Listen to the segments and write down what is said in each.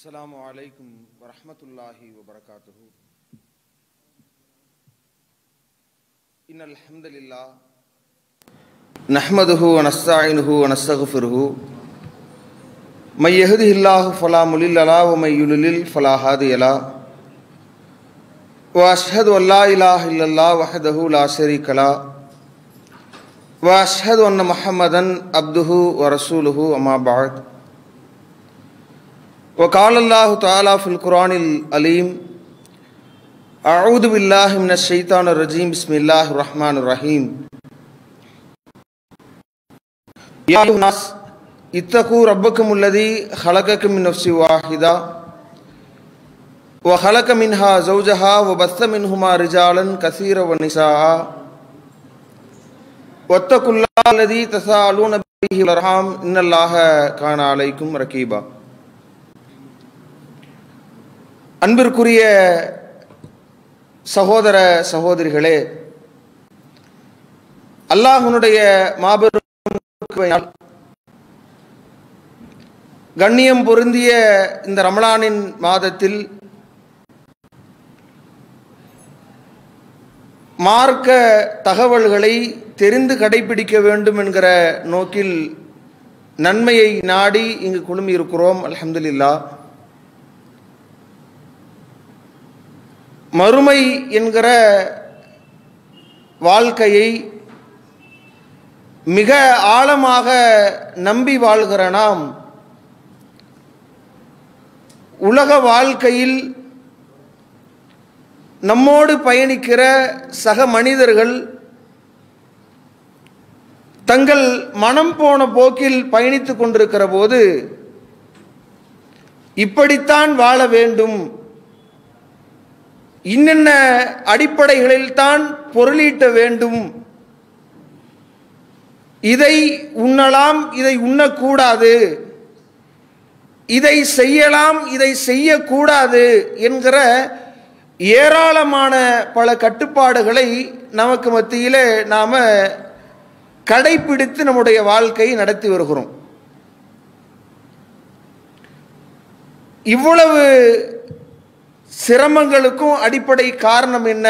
السلام عليكم ورحمة الله وبركاته إن الحمد لله نحمده ونستعينه ونستغفره من يهده الله فلا مضل له ومن يضلل فلا هادي له وأشهد أن لا إله إلا الله وحده لا شريك له وأشهد أن محمدا عبده ورسوله أما بعد وقال الله تعالى في القرآن العليم أعوذ بالله من الشيطان الرجيم بسم الله الرحمن الرحيم يا أيها الناس اتقوا ربكم الذي خلقكم من نفس واحدة وخلق منها زوجها وبث منهما رجالا كثيرا ونساء واتقوا الله الذي تساءلون به والأرحام إن الله كان عليكم رقيبا அன்பிற்குரிய சகோதர சகோதரிகளே அல்லாஹனுடைய மாபெரும் கிருபையால் கண்ணியம் பொருந்திய இந்த ரமலானின் மாதத்தில் மார்க்க தகவல்களை தெரிந்து கடைபிடிக்க வேண்டும் என்கிற நோக்கில் நன்மையை நாடி இங்கு குழுமி இருக்கிறோம் அலமதுல்லா மறுமை என்கிற வாழ்க்கையை மிக ஆழமாக நம்பி வாழ்கிற நாம் உலக வாழ்க்கையில் நம்மோடு பயணிக்கிற சக மனிதர்கள் தங்கள் மனம் போன போக்கில் பயணித்து கொண்டிருக்கிற போது இப்படித்தான் வாழ வேண்டும் இன்னென்ன அடிப்படைகளில் தான் பொருளீட்ட வேண்டும் இதை உண்ணலாம் இதை உண்ணக்கூடாது இதை செய்யலாம் இதை செய்யக்கூடாது என்கிற ஏராளமான பல கட்டுப்பாடுகளை நமக்கு மத்தியில் நாம் கடைபிடித்து நம்முடைய வாழ்க்கையை நடத்தி வருகிறோம் இவ்வளவு சிரமங்களுக்கும் அடிப்படை காரணம் என்ன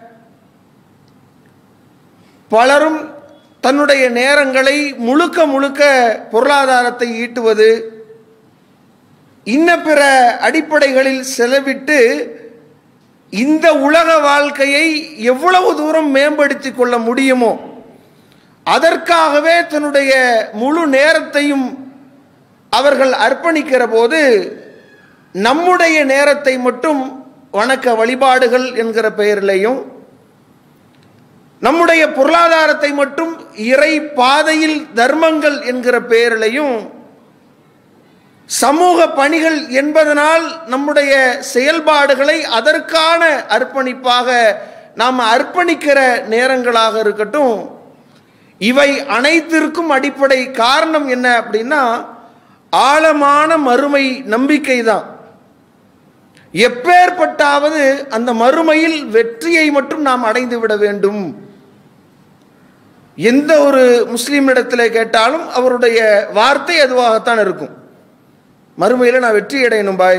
பலரும் தன்னுடைய நேரங்களை முழுக்க முழுக்க பொருளாதாரத்தை ஈட்டுவது இன்ன பிற அடிப்படைகளில் செலவிட்டு இந்த உலக வாழ்க்கையை எவ்வளவு தூரம் மேம்படுத்தி கொள்ள முடியுமோ அதற்காகவே தன்னுடைய முழு நேரத்தையும் அவர்கள் அர்ப்பணிக்கிற போது நம்முடைய நேரத்தை மட்டும் வணக்க வழிபாடுகள் என்கிற பெயரிலையும் நம்முடைய பொருளாதாரத்தை மட்டும் இறை பாதையில் தர்மங்கள் என்கிற பெயரிலையும் சமூக பணிகள் என்பதனால் நம்முடைய செயல்பாடுகளை அதற்கான அர்ப்பணிப்பாக நாம் அர்ப்பணிக்கிற நேரங்களாக இருக்கட்டும் இவை அனைத்திற்கும் அடிப்படை காரணம் என்ன அப்படின்னா ஆழமான மறுமை நம்பிக்கை தான் எப்பேற்பட்டாவது அந்த மறுமையில் வெற்றியை மட்டும் நாம் அடைந்து விட வேண்டும் எந்த ஒரு முஸ்லீமிடத்தில் கேட்டாலும் அவருடைய வார்த்தை அதுவாகத்தான் இருக்கும் மறுமையில் நான் வெற்றி அடையணும் பாய்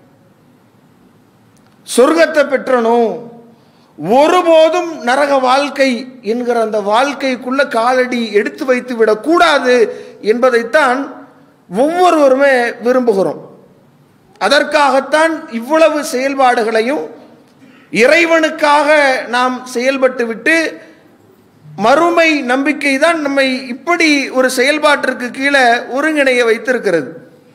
சொர்க்கத்தை பெற்றணும் ஒருபோதும் நரக வாழ்க்கை என்கிற அந்த வாழ்க்கைக்குள்ள காலடி எடுத்து வைத்து விடக்கூடாது என்பதைத்தான் ஒவ்வொருவருமே விரும்புகிறோம் அதற்காகத்தான் இவ்வளவு செயல்பாடுகளையும் இறைவனுக்காக நாம் செயல்பட்டு விட்டு மறுமை நம்பிக்கை தான் நம்மை இப்படி ஒரு செயல்பாட்டிற்கு கீழே ஒருங்கிணைய வைத்திருக்கிறது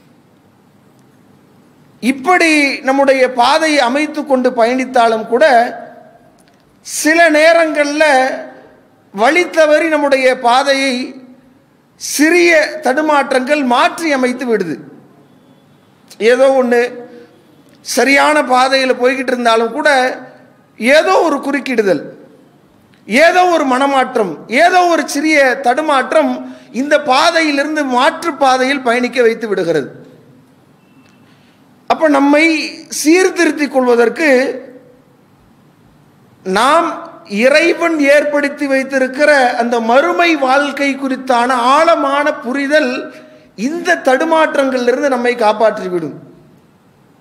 இப்படி நம்முடைய பாதையை அமைத்து கொண்டு பயணித்தாலும் கூட சில நேரங்களில் வழி தவறி நம்முடைய பாதையை சிறிய தடுமாற்றங்கள் மாற்றி அமைத்து விடுது ஏதோ ஒன்று சரியான பாதையில் போய்கிட்டு இருந்தாலும் கூட ஏதோ ஒரு குறுக்கிடுதல் ஏதோ ஒரு மனமாற்றம் ஏதோ ஒரு சிறிய தடுமாற்றம் இந்த பாதையிலிருந்து மாற்று பாதையில் பயணிக்க வைத்து விடுகிறது அப்ப நம்மை சீர்திருத்திக் கொள்வதற்கு நாம் இறைவன் ஏற்படுத்தி வைத்திருக்கிற அந்த மறுமை வாழ்க்கை குறித்தான ஆழமான புரிதல் இந்த தடுமாற்றங்களிலிருந்து நம்மை காப்பாற்றிவிடும்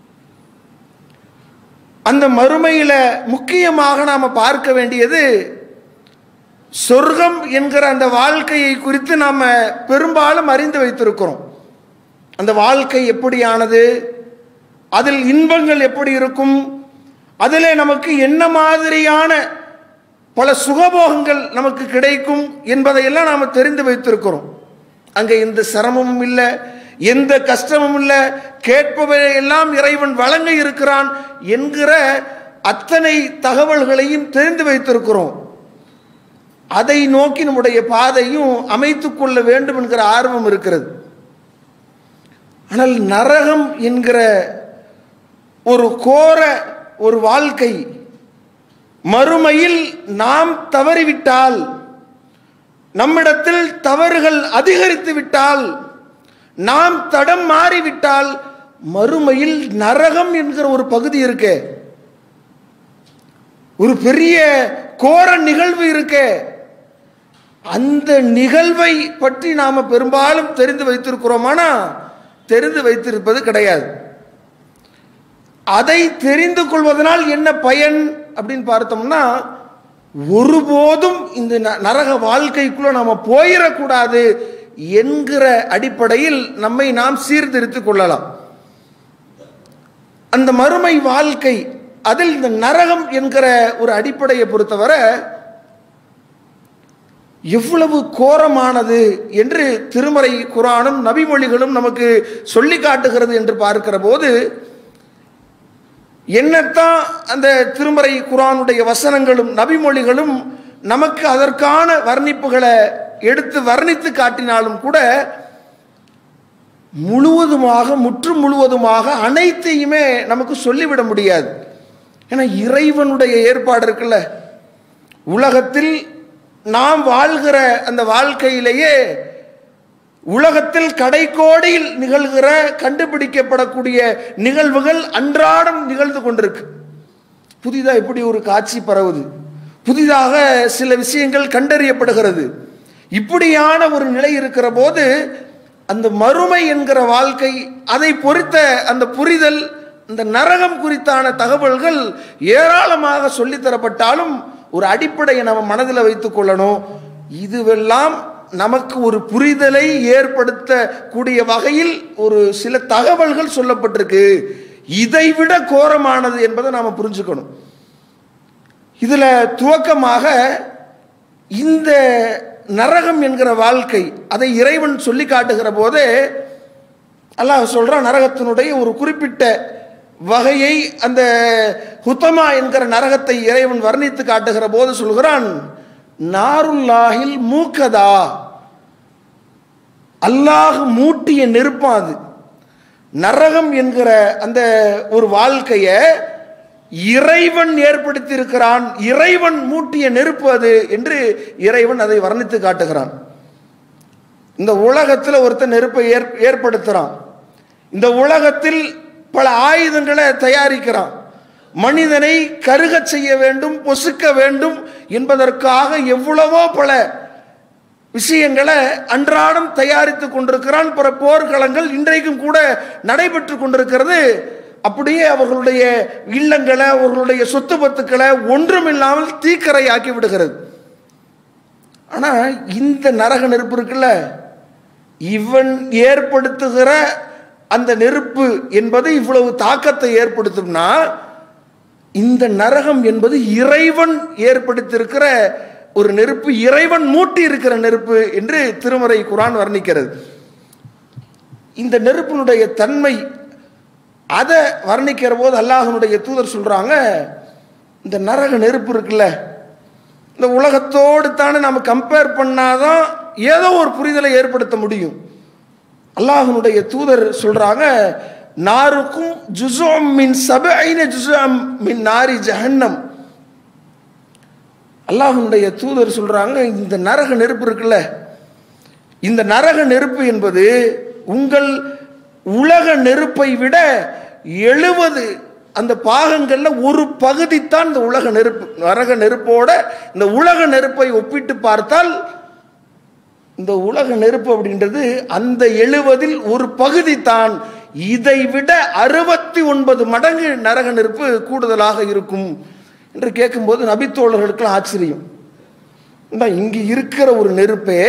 அந்த மறுமையில் முக்கியமாக நாம் பார்க்க வேண்டியது சொர்க்கம் என்கிற அந்த வாழ்க்கையை குறித்து நாம் பெரும்பாலும் அறிந்து வைத்திருக்கிறோம் அந்த வாழ்க்கை எப்படியானது அதில் இன்பங்கள் எப்படி இருக்கும் அதில் நமக்கு என்ன மாதிரியான பல சுகபோகங்கள் நமக்கு கிடைக்கும் என்பதையெல்லாம் நாம் தெரிந்து வைத்திருக்கிறோம் அங்கே எந்த சிரமமும் இல்லை எந்த கஷ்டமும் இல்லை கேட்பவையெல்லாம் இறைவன் வழங்க இருக்கிறான் என்கிற அத்தனை தகவல்களையும் தெரிந்து வைத்திருக்கிறோம் அதை நோக்கி நம்முடைய பாதையும் அமைத்து கொள்ள வேண்டும் என்கிற ஆர்வம் இருக்கிறது ஆனால் நரகம் என்கிற ஒரு கோர ஒரு வாழ்க்கை மறுமையில் நாம் தவறிவிட்டால் நம்மிடத்தில் தவறுகள் அதிகரித்து விட்டால் நாம் தடம் மாறிவிட்டால் மறுமையில் நரகம் என்கிற ஒரு பகுதி இருக்கே ஒரு பெரிய கோர நிகழ்வு இருக்கே அந்த நிகழ்வை பற்றி நாம் பெரும்பாலும் தெரிந்து வைத்திருக்கிறோமானா தெரிந்து வைத்திருப்பது கிடையாது அதை தெரிந்து கொள்வதனால் என்ன பயன் அப்படின்னு பார்த்தோம்னா ஒருபோதும் இந்த நரக வாழ்க்கைக்குள்ள நாம போயிடக்கூடாது என்கிற அடிப்படையில் நம்மை நாம் சீர்திருத்திக் கொள்ளலாம் அந்த மறுமை வாழ்க்கை அதில் இந்த நரகம் என்கிற ஒரு அடிப்படையை பொறுத்தவரை எவ்வளவு கோரமானது என்று திருமறை குரானும் நபிமொழிகளும் நமக்கு சொல்லி காட்டுகிறது என்று பார்க்கிற போது என்னத்தான் அந்த திருமறை குரானுடைய வசனங்களும் நபிமொழிகளும் நமக்கு அதற்கான வர்ணிப்புகளை எடுத்து வர்ணித்து காட்டினாலும் கூட முழுவதுமாக முற்று முழுவதுமாக அனைத்தையுமே நமக்கு சொல்லிவிட முடியாது ஏன்னா இறைவனுடைய ஏற்பாடு இருக்குல்ல உலகத்தில் நாம் வாழ்கிற அந்த வாழ்க்கையிலேயே உலகத்தில் கடைக்கோடியில் நிகழ்கிற கண்டுபிடிக்கப்படக்கூடிய நிகழ்வுகள் அன்றாடம் நிகழ்ந்து கொண்டிருக்கு புதிதாக இப்படி ஒரு காட்சி பரவுது புதிதாக சில விஷயங்கள் கண்டறியப்படுகிறது இப்படியான ஒரு நிலை இருக்கிற போது அந்த மறுமை என்கிற வாழ்க்கை அதை பொறுத்த அந்த புரிதல் இந்த நரகம் குறித்தான தகவல்கள் ஏராளமாக சொல்லித்தரப்பட்டாலும் ஒரு அடிப்படையை நம்ம மனதில் வைத்துக் கொள்ளணும் இதுவெல்லாம் நமக்கு ஒரு புரிதலை ஏற்படுத்தக்கூடிய வகையில் ஒரு சில தகவல்கள் சொல்லப்பட்டிருக்கு இதைவிட கோரமானது என்பதை நாம் புரிஞ்சுக்கணும் இதில் துவக்கமாக இந்த நரகம் என்கிற வாழ்க்கை அதை இறைவன் சொல்லி காட்டுகிற போதே அல்லாஹ் சொல்கிறான் நரகத்தினுடைய ஒரு குறிப்பிட்ட வகையை அந்த ஹுத்தமா என்கிற நரகத்தை இறைவன் வர்ணித்து காட்டுகிற போது சொல்கிறான் நாருல்லாஹில் மூக்கதா அல்லாஹ் மூட்டிய நெருப்பம் அது நரகம் என்கிற அந்த ஒரு வாழ்க்கையை இறைவன் ஏற்படுத்தி இருக்கிறான் இறைவன் மூட்டிய நெருப்பு அது என்று இறைவன் அதை வர்ணித்து காட்டுகிறான் இந்த உலகத்தில் ஒருத்தர் நெருப்பை ஏற் ஏற்படுத்துகிறான் இந்த உலகத்தில் பல ஆயுதங்களை தயாரிக்கிறான் மனிதனை கருகச் செய்ய வேண்டும் பொசுக்க வேண்டும் என்பதற்காக எவ்வளவோ பல விஷயங்களை அன்றாடம் தயாரித்து கொண்டிருக்கிறான் பிற போர்க்களங்கள் இன்றைக்கும் கூட நடைபெற்று கொண்டிருக்கிறது அப்படியே அவர்களுடைய இல்லங்களை அவர்களுடைய சொத்து பத்துக்களை ஒன்றுமில்லாமல் தீக்கரையாக்கி விடுகிறது ஆனால் இந்த நரக நெருப்பு இருக்குல்ல இவன் ஏற்படுத்துகிற அந்த நெருப்பு என்பது இவ்வளவு தாக்கத்தை ஏற்படுத்தும்னா இந்த நரகம் என்பது இறைவன் ஏற்படுத்தியிருக்கிற ஒரு நெருப்பு இறைவன் மூட்டி இருக்கிற நெருப்பு என்று திருமறை குரான் வர்ணிக்கிறது இந்த நெருப்பினுடைய தன்மை அதை வர்ணிக்கிற போது அல்லாஹனுடைய தூதர் சொல்றாங்க இந்த நரக நெருப்பு இருக்குல்ல இந்த உலகத்தோடு தானே நம்ம கம்பேர் பண்ணாதான் ஏதோ ஒரு புரிதலை ஏற்படுத்த முடியும் அல்லாஹனுடைய தூதர் சொல்றாங்க நாருக்கும் ஜுசோம் மின் சபைன ஜுசோம் மின் நாரி ஜஹன்னம் அல்லாஹனுடைய தூதர் சொல்றாங்க இந்த நரக நெருப்பு இருக்குல்ல இந்த நரக நெருப்பு என்பது உங்கள் உலக நெருப்பை விட எழுபது அந்த பாகங்கள்ல ஒரு பகுதி தான் இந்த உலக நெருப்பு நரக நெருப்போட இந்த உலக நெருப்பை ஒப்பிட்டு பார்த்தால் இந்த உலக நெருப்பு அப்படின்றது அந்த எழுவதில் ஒரு பகுதி தான் இதை விட அறுபத்தி ஒன்பது மடங்கு நரக நெருப்பு கூடுதலாக இருக்கும் என்று கேட்கும்போது நபித்தோழர்களுக்கெல்லாம் ஆச்சரியம் ஏண்டா, இங்கு இருக்கிற ஒரு நெருப்பே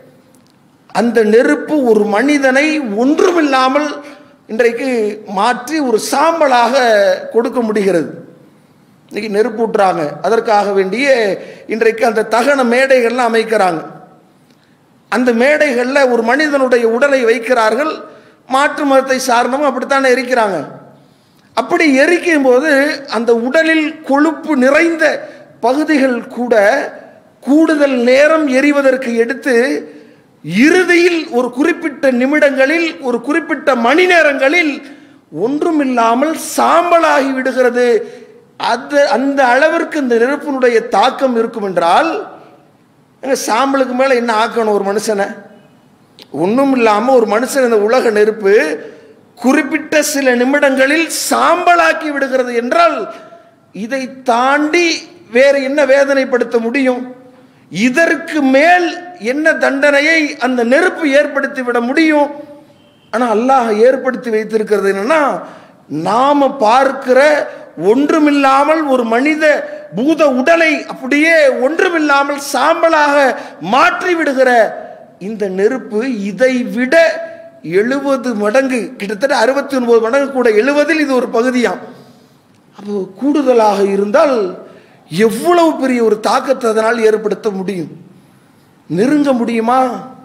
அந்த நெருப்பு ஒரு மனிதனை ஒன்றுமில்லாமல் இன்றைக்கு மாற்றி ஒரு சாம்பலாக கொடுக்க முடிகிறது இன்னைக்கு நெருப்பு ஊட்டுறாங்க அதற்காக வேண்டிய இன்றைக்கு அந்த தகன மேடைகள்லாம் அமைக்கிறாங்க அந்த மேடைகளில் ஒரு மனிதனுடைய உடலை வைக்கிறார்கள் மாற்று மதத்தை சார்ந்தவங்க அப்படித்தானே எரிக்கிறாங்க அப்படி எரிக்கும் போது அந்த உடலில் கொழுப்பு நிறைந்த பகுதிகள் கூட கூடுதல் நேரம் எரிவதற்கு எடுத்து இறுதியில் ஒரு குறிப்பிட்ட நிமிடங்களில் ஒரு குறிப்பிட்ட மணி நேரங்களில் ஒன்றுமில்லாமல் சாம்பலாகி விடுகிறது அது அந்த அளவிற்கு இந்த நெருப்பினுடைய தாக்கம் இருக்கும் என்றால் ஏங்க, சாம்பலுக்கு மேலே என்ன ஆக்கணும் ஒரு மனுஷனை ஒன்றும் இல்லாமல் ஒரு மனுஷன் இந்த உலக நெருப்பு குறிப்பிட்ட சில நிமிடங்களில் சாம்பலாக்கி விடுகிறது என்றால் இதை தாண்டி வேறு என்ன வேதனைப்படுத்த முடியும் இதற்கு மேல் என்ன தண்டனையை அந்த நெருப்பு ஏற்படுத்தி விட முடியும் ஆனால் அல்லாஹ் ஏற்படுத்தி வைத்திருக்கிறது என்னன்னா நாம பார்க்கிற ஒன்றுமில்லாமல் ஒரு மனித பூத உடலை அப்படியே ஒன்றுமில்லாமல் சாம்பலாக மாற்றி விடுகிற இந்த நெருப்பு இதை விட எழுபது மடங்கு கிட்டத்தட்ட அறுபத்தி ஒன்பது மடங்கு கூட எழுபதில் இது ஒரு பகுதியாம் அப்போ கூடுதலாக இருந்தால் எவ்வளவு பெரிய ஒரு தாக்கத்தை அதனால் ஏற்படுத்த முடியும் நெருங்க முடியுமா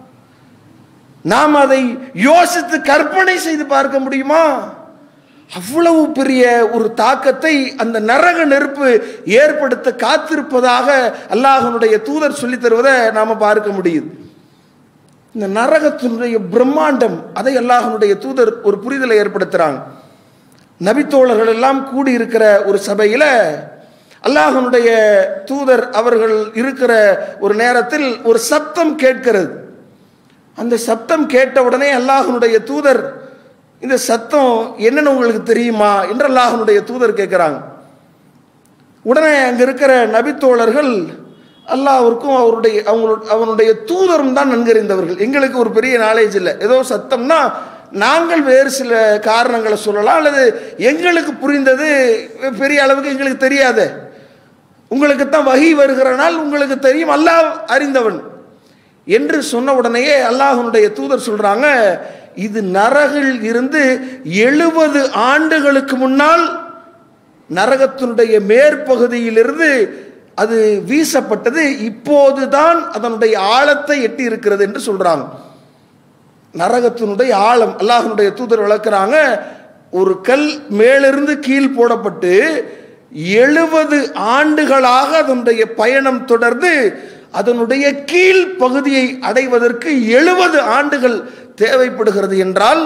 நாம் அதை யோசித்து கற்பனை செய்து பார்க்க முடியுமா அவ்வளவு பெரிய ஒரு தாக்கத்தை அந்த நரக நெருப்பு ஏற்படுத்த காத்திருப்பதாக அல்லாஹனுடைய தூதர் சொல்லித் தருவதை நாம பார்க்க முடியுது இந்த நரகத்தினுடைய பிரம்மாண்டம் அதை அல்லாஹனுடைய தூதர் ஒரு புரிதலை ஏற்படுத்துறாங்க நபித்தோழர்கள் எல்லாம் கூடி இருக்கிற ஒரு சபையில அல்லாஹனுடைய தூதர் அவர்கள் இருக்கிற ஒரு நேரத்தில் ஒரு சத்தம் கேட்கிறது அந்த சத்தம் கேட்ட உடனே அல்லாஹனுடைய தூதர் இந்த சத்தம் என்னன்னு உங்களுக்கு தெரியுமா என்று அல்லாஹனுடைய தூதர் கேட்குறாங்க உடனே அங்க இருக்கிற நபித்தோழர்கள் அல்லாஹ்விற்கும் அவருடைய அவங்களோட அவனுடைய தூதரும் தான் நன்கறிந்தவர்கள் எங்களுக்கு ஒரு பெரிய நாலேஜ் இல்லை ஏதோ சத்தம்னா நாங்கள் வேறு சில காரணங்களை சொல்லலாம் அல்லது எங்களுக்கு புரிந்தது பெரிய அளவுக்கு எங்களுக்கு தெரியாது உங்களுக்கு தான் வகி வருகிற நாள் உங்களுக்கு தெரியும் அல்லாஹ் அறிந்தவன் என்று சொன்ன உடனேயே அல்லாஹனுடைய தூதர் சொல்றாங்க இது நரகில் இருந்து எழுபது ஆண்டுகளுக்கு முன்னால் நரகத்தினுடைய மேற்பகுதியிலிருந்து அது வீசப்பட்டது இப்போதுதான் அதனுடைய ஆழத்தை எட்டி இருக்கிறது என்று சொல்றாங்க நரகத்தினுடைய ஆழம் அல்லாஹனுடைய தூதர் விளக்குறாங்க ஒரு கல் மேலிருந்து கீழ் போடப்பட்டு எழுபது ஆண்டுகளாக அதனுடைய பயணம் தொடர்ந்து அதனுடைய கீழ் பகுதியை அடைவதற்கு எழுபது ஆண்டுகள் தேவைப்படுகிறது என்றால்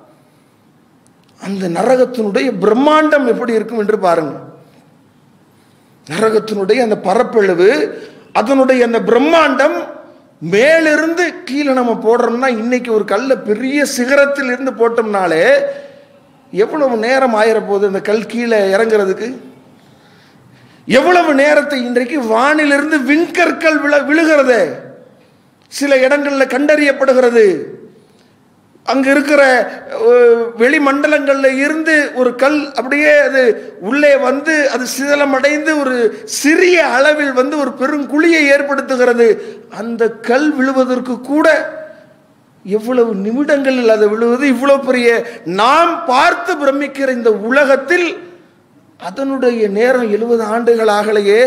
அந்த நரகத்தினுடைய பிரம்மாண்டம் எப்படி இருக்கும் என்று பாருங்க நரகத்தினுடைய அந்த பரப்பளவு அதனுடைய அந்த பிரம்மாண்டம் மேலிருந்து கீழே நம்ம போடுறோம்னா இன்னைக்கு ஒரு கல்லை பெரிய சிகரத்தில் இருந்து போட்டோம்னாலே எவ்வளவு நேரம் ஆயிர போகுது அந்த கல் கீழே இறங்குறதுக்கு எவ்வளவு நேரத்தை இன்றைக்கு வானிலிருந்து விண்கற்கள் விழ விழுகிறது சில இடங்களில் கண்டறியப்படுகிறது அங்க இருக்கிற அஹ், வெளிமண்டலங்கள்ல இருந்து ஒரு கல் அப்படியே அது உள்ளே வந்து அது சிதலமடைந்து ஒரு சிறிய அளவில் வந்து ஒரு பெருங்குழியை ஏற்படுத்துகிறது அந்த கல் விழுவதற்கு கூட எவ்வளவு நிமிடங்களில் அது விழுவது இவ்வளவு பெரிய நாம் பார்த்து பிரமிக்கிற இந்த உலகத்தில் அதனுடைய நேரம் எழுபது ஆண்டுகள் ஆகலையே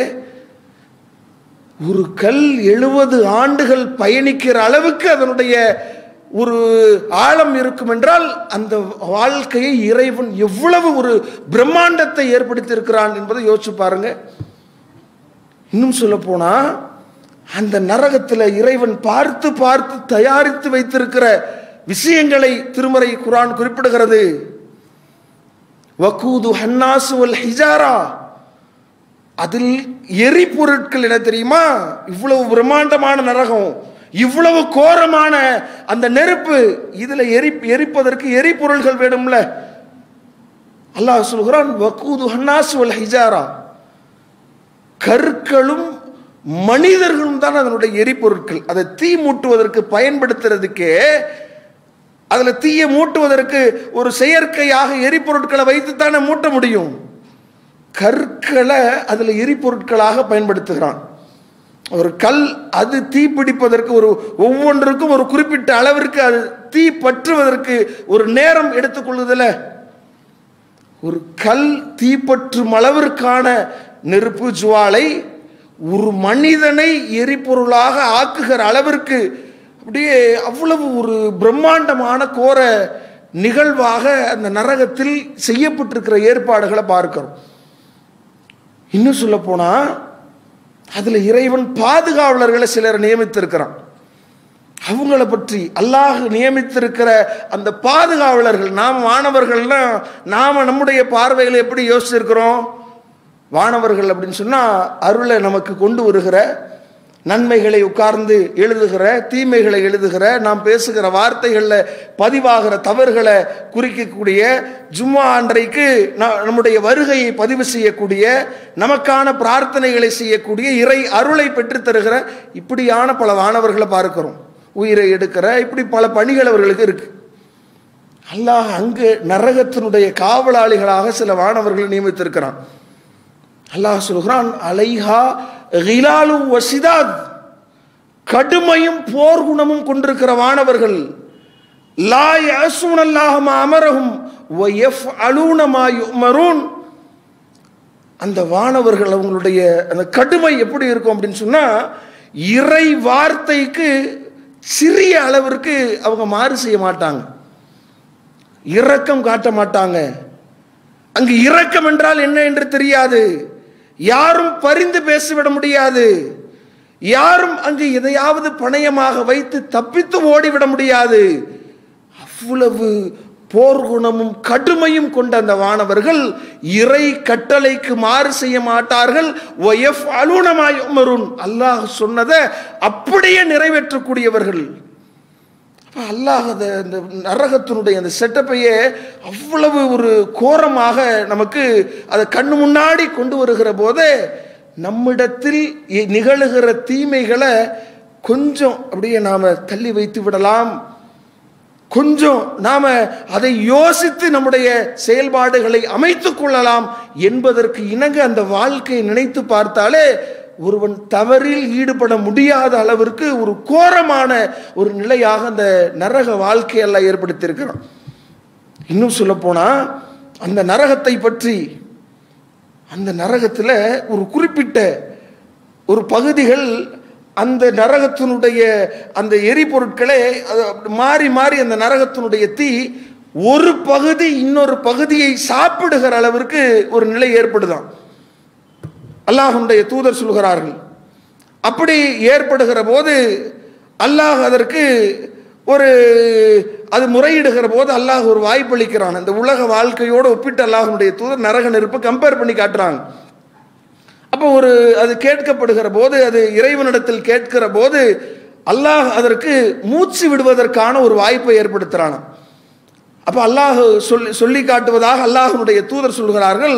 ஒரு கல் எழுபது ஆண்டுகள் பயணிக்கிற அளவுக்கு அதனுடைய ஒரு ஆழம் இருக்கும் என்றால் அந்த வாழ்க்கையை இறைவன் எவ்வளவு ஒரு பிரம்மாண்டத்தை ஏற்படுத்தி இருக்கிறான் என்பதை யோசிச்சு பாருங்க இன்னும் சொல்ல போனா அந்த நரகத்தில் இறைவன் பார்த்து பார்த்து தயாரித்து வைத்திருக்கிற விஷயங்களை திருமறை குரான் குறிப்பிடுகிறது வக்கூது ஹன்னாசு வல் ஹிஜாரா அதில் எரிபொருட்கள் என்ன தெரியுமா இவ்வளவு பிரம்மாண்டமான நரகம் இவ்வளவு கோரமான அந்த நெருப்பு இதுல எரி எரிப்பதற்கு எரிபொருள்கள் வேணும்ல அல்லாஹ் சொல்கிறான் வக்கூது ஹன்னாசு வல் ஹிஜாரா கற்களும் மனிதர்களும் தான் அதனுடைய எரிபொருட்கள் அதை தீ மூட்டுவதற்கு பயன்படுத்துறதுக்கே அதில் தீயை மூட்டுவதற்கு ஒரு செயற்கையாக எரிபொருட்களை வைத்துத்தானே மூட்ட முடியும் கற்களை அதில் எரிபொருட்களாக பயன்படுத்துகிறான் ஒரு கல் அது தீ பிடிப்பதற்கு ஒரு ஒவ்வொன்றுக்கும் ஒரு குறிப்பிட்ட அளவிற்கு அது தீ பற்றுவதற்கு ஒரு நேரம் எடுத்துக்கொள்ளுதல ஒரு கல் தீப்பற்றும் அளவிற்கான நெருப்பு ஜுவாலை ஒரு மனிதனை எரிபொருளாக ஆக்குகிற அளவிற்கு அப்படியே அவ்வளவு ஒரு பிரம்மாண்டமான கோர நிகழ்வாக அந்த நரகத்தில் செய்யப்பட்டிருக்கிற ஏற்பாடுகளை பார்க்கிறோம் இன்னும் சொல்ல போனா அதுல இறைவன் பாதுகாவலர்களை சிலர் நியமித்திருக்கிறான் அவங்கள பற்றி அல்லாஹ் நியமித்திருக்கிற அந்த பாதுகாவலர்கள் நாம் வானவர்கள்னா நாம நம்முடைய பார்வைகளை எப்படி யோசிச்சிருக்கிறோம் வானவர்கள் அப்படின்னு சொன்னா அருளை நமக்கு கொண்டு வருகிற நன்மைகளை உட்கார்ந்து எழுதுகிற தீமைகளை எழுதுகிற நாம் பேசுகிற வார்த்தைகளில் பதிவாகிற தவறுகளை குறிக்கக்கூடிய ஜும்மா அன்றைக்கு ந- நம்முடைய வருகையை பதிவு செய்யக்கூடிய நமக்கான பிரார்த்தனைகளை செய்யக்கூடிய இறை அருளை பெற்றுத் தருகிற இப்படியான பல வானவர்களை பார்க்கிறோம் உயிரை எடுக்கிற இப்படி பல பணிகள் அவர்களுக்கு இருக்கு அல்லாஹ் அங்கு நரகத்தினுடைய காவலாளிகளாக சில வானவர்களை நியமித்திருக்கிறான் அல்லாஹ் சொல்கிறான் அலைஹா கிலாலு வசிதாத் கடுமையும் போர் குணமும் கொண்டிருக்கிற வானவர்கள் லா யாசூன் அல்லாஹ் அமரஹும் வ எஃப் அலூனமா யுமரூன் அந்த வானவர்கள் அவங்களுடைய அந்த கடுமை எப்படி இருக்கும் அப்படின்னு சொன்னா இறை வார்த்தைக்கு சிறிய அளவிற்கு அவங்க மாறு செய்ய மாட்டாங்க இரக்கம் காட்ட மாட்டாங்க அங்கு இரக்கம் என்றால் என்ன என்று தெரியாது யாரும் பரிந்து பேசிவிட முடியாது யாரும் அங்கு எதையாவது பணயமாக வைத்து தப்பித்து ஓடிவிட முடியாது அவ்வளவு போர்க்குணமும் கடுமையும் கொண்ட அந்த வானவர்கள் இறை கட்டளைக்கு மாறு செய்ய மாட்டார்கள் ஒயஃப் அலுணமாய் உமருன் அல்லாஹ் சொன்னதை அப்படியே நிறைவேற்றக்கூடியவர்கள் அப்ப அல்லாஹ் அந்த இந்த நரகத்தினுடைய அந்த செட்டப்பையே அவ்வளவு ஒரு கோரமாக நமக்கு அதை கண்ணு முன்னாடி கொண்டு வருகிற போதே நம்மிடத்தில் இ- நிகழுகிற தீமைகளை கொஞ்சம் அப்படியே நாம தள்ளி வைத்து விடலாம் கொஞ்சம் நாம அதை யோசித்து நம்முடைய செயல்பாடுகளை அமைத்துக் கொள்ளலாம் என்பதற்கு இணங்க அந்த வாழ்க்கையை நினைத்து பார்த்தாலே ஒருவன் தவறில் ஈடுபட முடியாத அளவிற்கு ஒரு கோரமான ஒரு நிலையாக அந்த நரக வாழ்க்கையெல்லாம் ஏற்படுத்தியிருக்கிறான் இன்னும் சொல்ல போனா அந்த நரகத்தை பற்றி அந்த நரகத்தில் ஒரு குறிப்பிட்ட ஒரு பகுதிகள் அந்த நரகத்தினுடைய அந்த எரிபொருட்களை அது அப்படி மாறி மாறி அந்த நரகத்தினுடைய தீ ஒரு பகுதி இன்னொரு பகுதியை சாப்பிடுகிற அளவிற்கு ஒரு நிலை ஏற்படுதான் அல்லாஹுடைய தூதர் சொல்கிறார்கள் அப்படி ஏற்படுகிற போது அல்லாஹ் அதற்கு ஒரு அது முறையிடுகிற போது அல்லாஹ் ஒரு வாய்ப்பளிக்கிறான் இந்த உலக வாழ்க்கையோடு ஒப்பிட்டு அல்லாஹனுடைய தூதர் நரக நெருப்பை கம்பேர் பண்ணி காட்டுறாங்க அப்போ ஒரு அது கேட்கப்படுகிற போது அது இறைவனிடத்தில் கேட்கிற போது அல்லாஹ் அதற்கு மூச்சு விடுவதற்கான ஒரு வாய்ப்பை ஏற்படுத்துறான் அப்போ அல்லாஹ் சொல்லி சொல்லி காட்டுவதாக அல்லாஹனுடைய தூதர் சொல்கிறார்கள்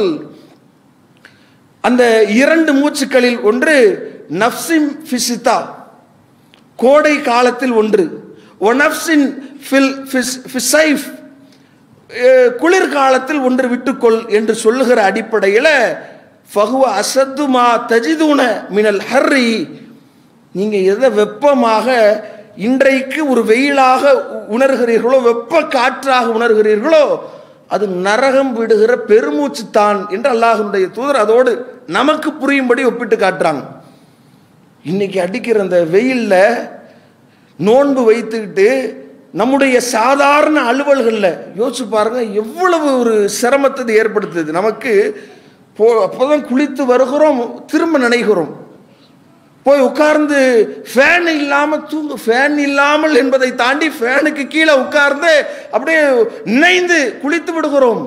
அந்த இரண்டு மூச்சுக்களில் ஒன்று நஃப்சிம் ஃபிசிதா கோடை காலத்தில் ஒன்று ஒனப்சின் ஃபில் ஃபிஸ் ஃபிசைஃப் அஹ், குளிர்காலத்தில் ஒன்று விட்டுக்கொள் என்று சொல்லுகிற அடிப்படையில் ஃபஹுவ அசத்துமா தஜிதுன மினல் ஹர்ரி நீங்கள் எதை வெப்பமாக இன்றைக்கு ஒரு வெயிலாக உ- உணர்கிறீர்களோ வெப்ப காற்றாக உணர்கிறீர்களோ அது நரகம் விடுகிற பெருமூச்சு தான் என்று அல்லாஹ்வுடைய தூதர் அதோடு நமக்கு புரியும்படி ஒப்பிட்டு காட்டுறாங்க இன்னைக்கு அடிக்கிற அந்த வெயில்ல நோன்பு வைத்துக்கிட்டு நம்முடைய சாதாரண அலுவல்களில் யோசிச்சு பாருங்க எவ்வளவு ஒரு சிரமத்தை இது ஏற்படுத்துது நமக்கு போ அப்போதான் குளித்து வருகிறோம் திரும்ப நினைக்கிறோம் போய் உட்கார்ந்து ஃபேன் இல்லாமல் தூங்கு ஃபேன் இல்லாமல் என்பதை தாண்டி ஃபேனுக்கு கீழே உட்கார்ந்து அப்படியே நினைந்து குளித்து விடுகிறோம்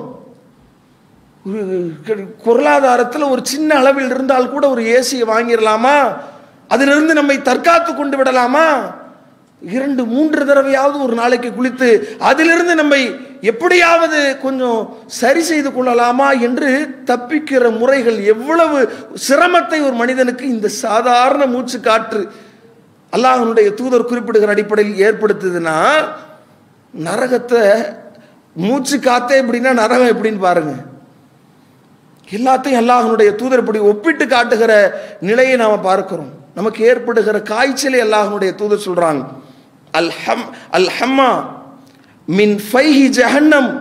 ஒரு பொருளாதாரத்தில் ஒரு சின்ன அளவில் இருந்தால் கூட ஒரு ஏசியை வாங்கிடலாமா அதிலிருந்து நம்மை தற்காத்து கொண்டு விடலாமா இரண்டு மூன்று தடவையாவது ஒரு நாளைக்கு குளித்து அதிலிருந்து நம்மை எப்படியாவது கொஞ்சம் சரி செய்து கொள்ளலாமா என்று தப்பிக்கிற முறைகள் எவ்வளவு சிரமத்தை ஒரு மனிதனுக்கு இந்த சாதாரண மூச்சு காற்று அல்லாஹ்வுடைய தூதர் குறிப்பிடுகிற அடிப்படையில் ஏற்படுத்துதுன்னா நரகத்தை மூச்சு காத்தே எப்படின்னா நரகம் எப்படின்னு பாருங்க எல்லாத்தையும் அல்லாஹனுடைய தூதர் இப்படி ஒப்பிட்டு காட்டுகிற நிலையை நாம் பார்க்கிறோம் நமக்கு ஏற்படுகிற காய்ச்சலை அல்லாஹனுடைய தூதர் சொல்றாங்க அல் ஹம் அல் ஹம்மா மின் ஃபைஹி ஜஹன்னம்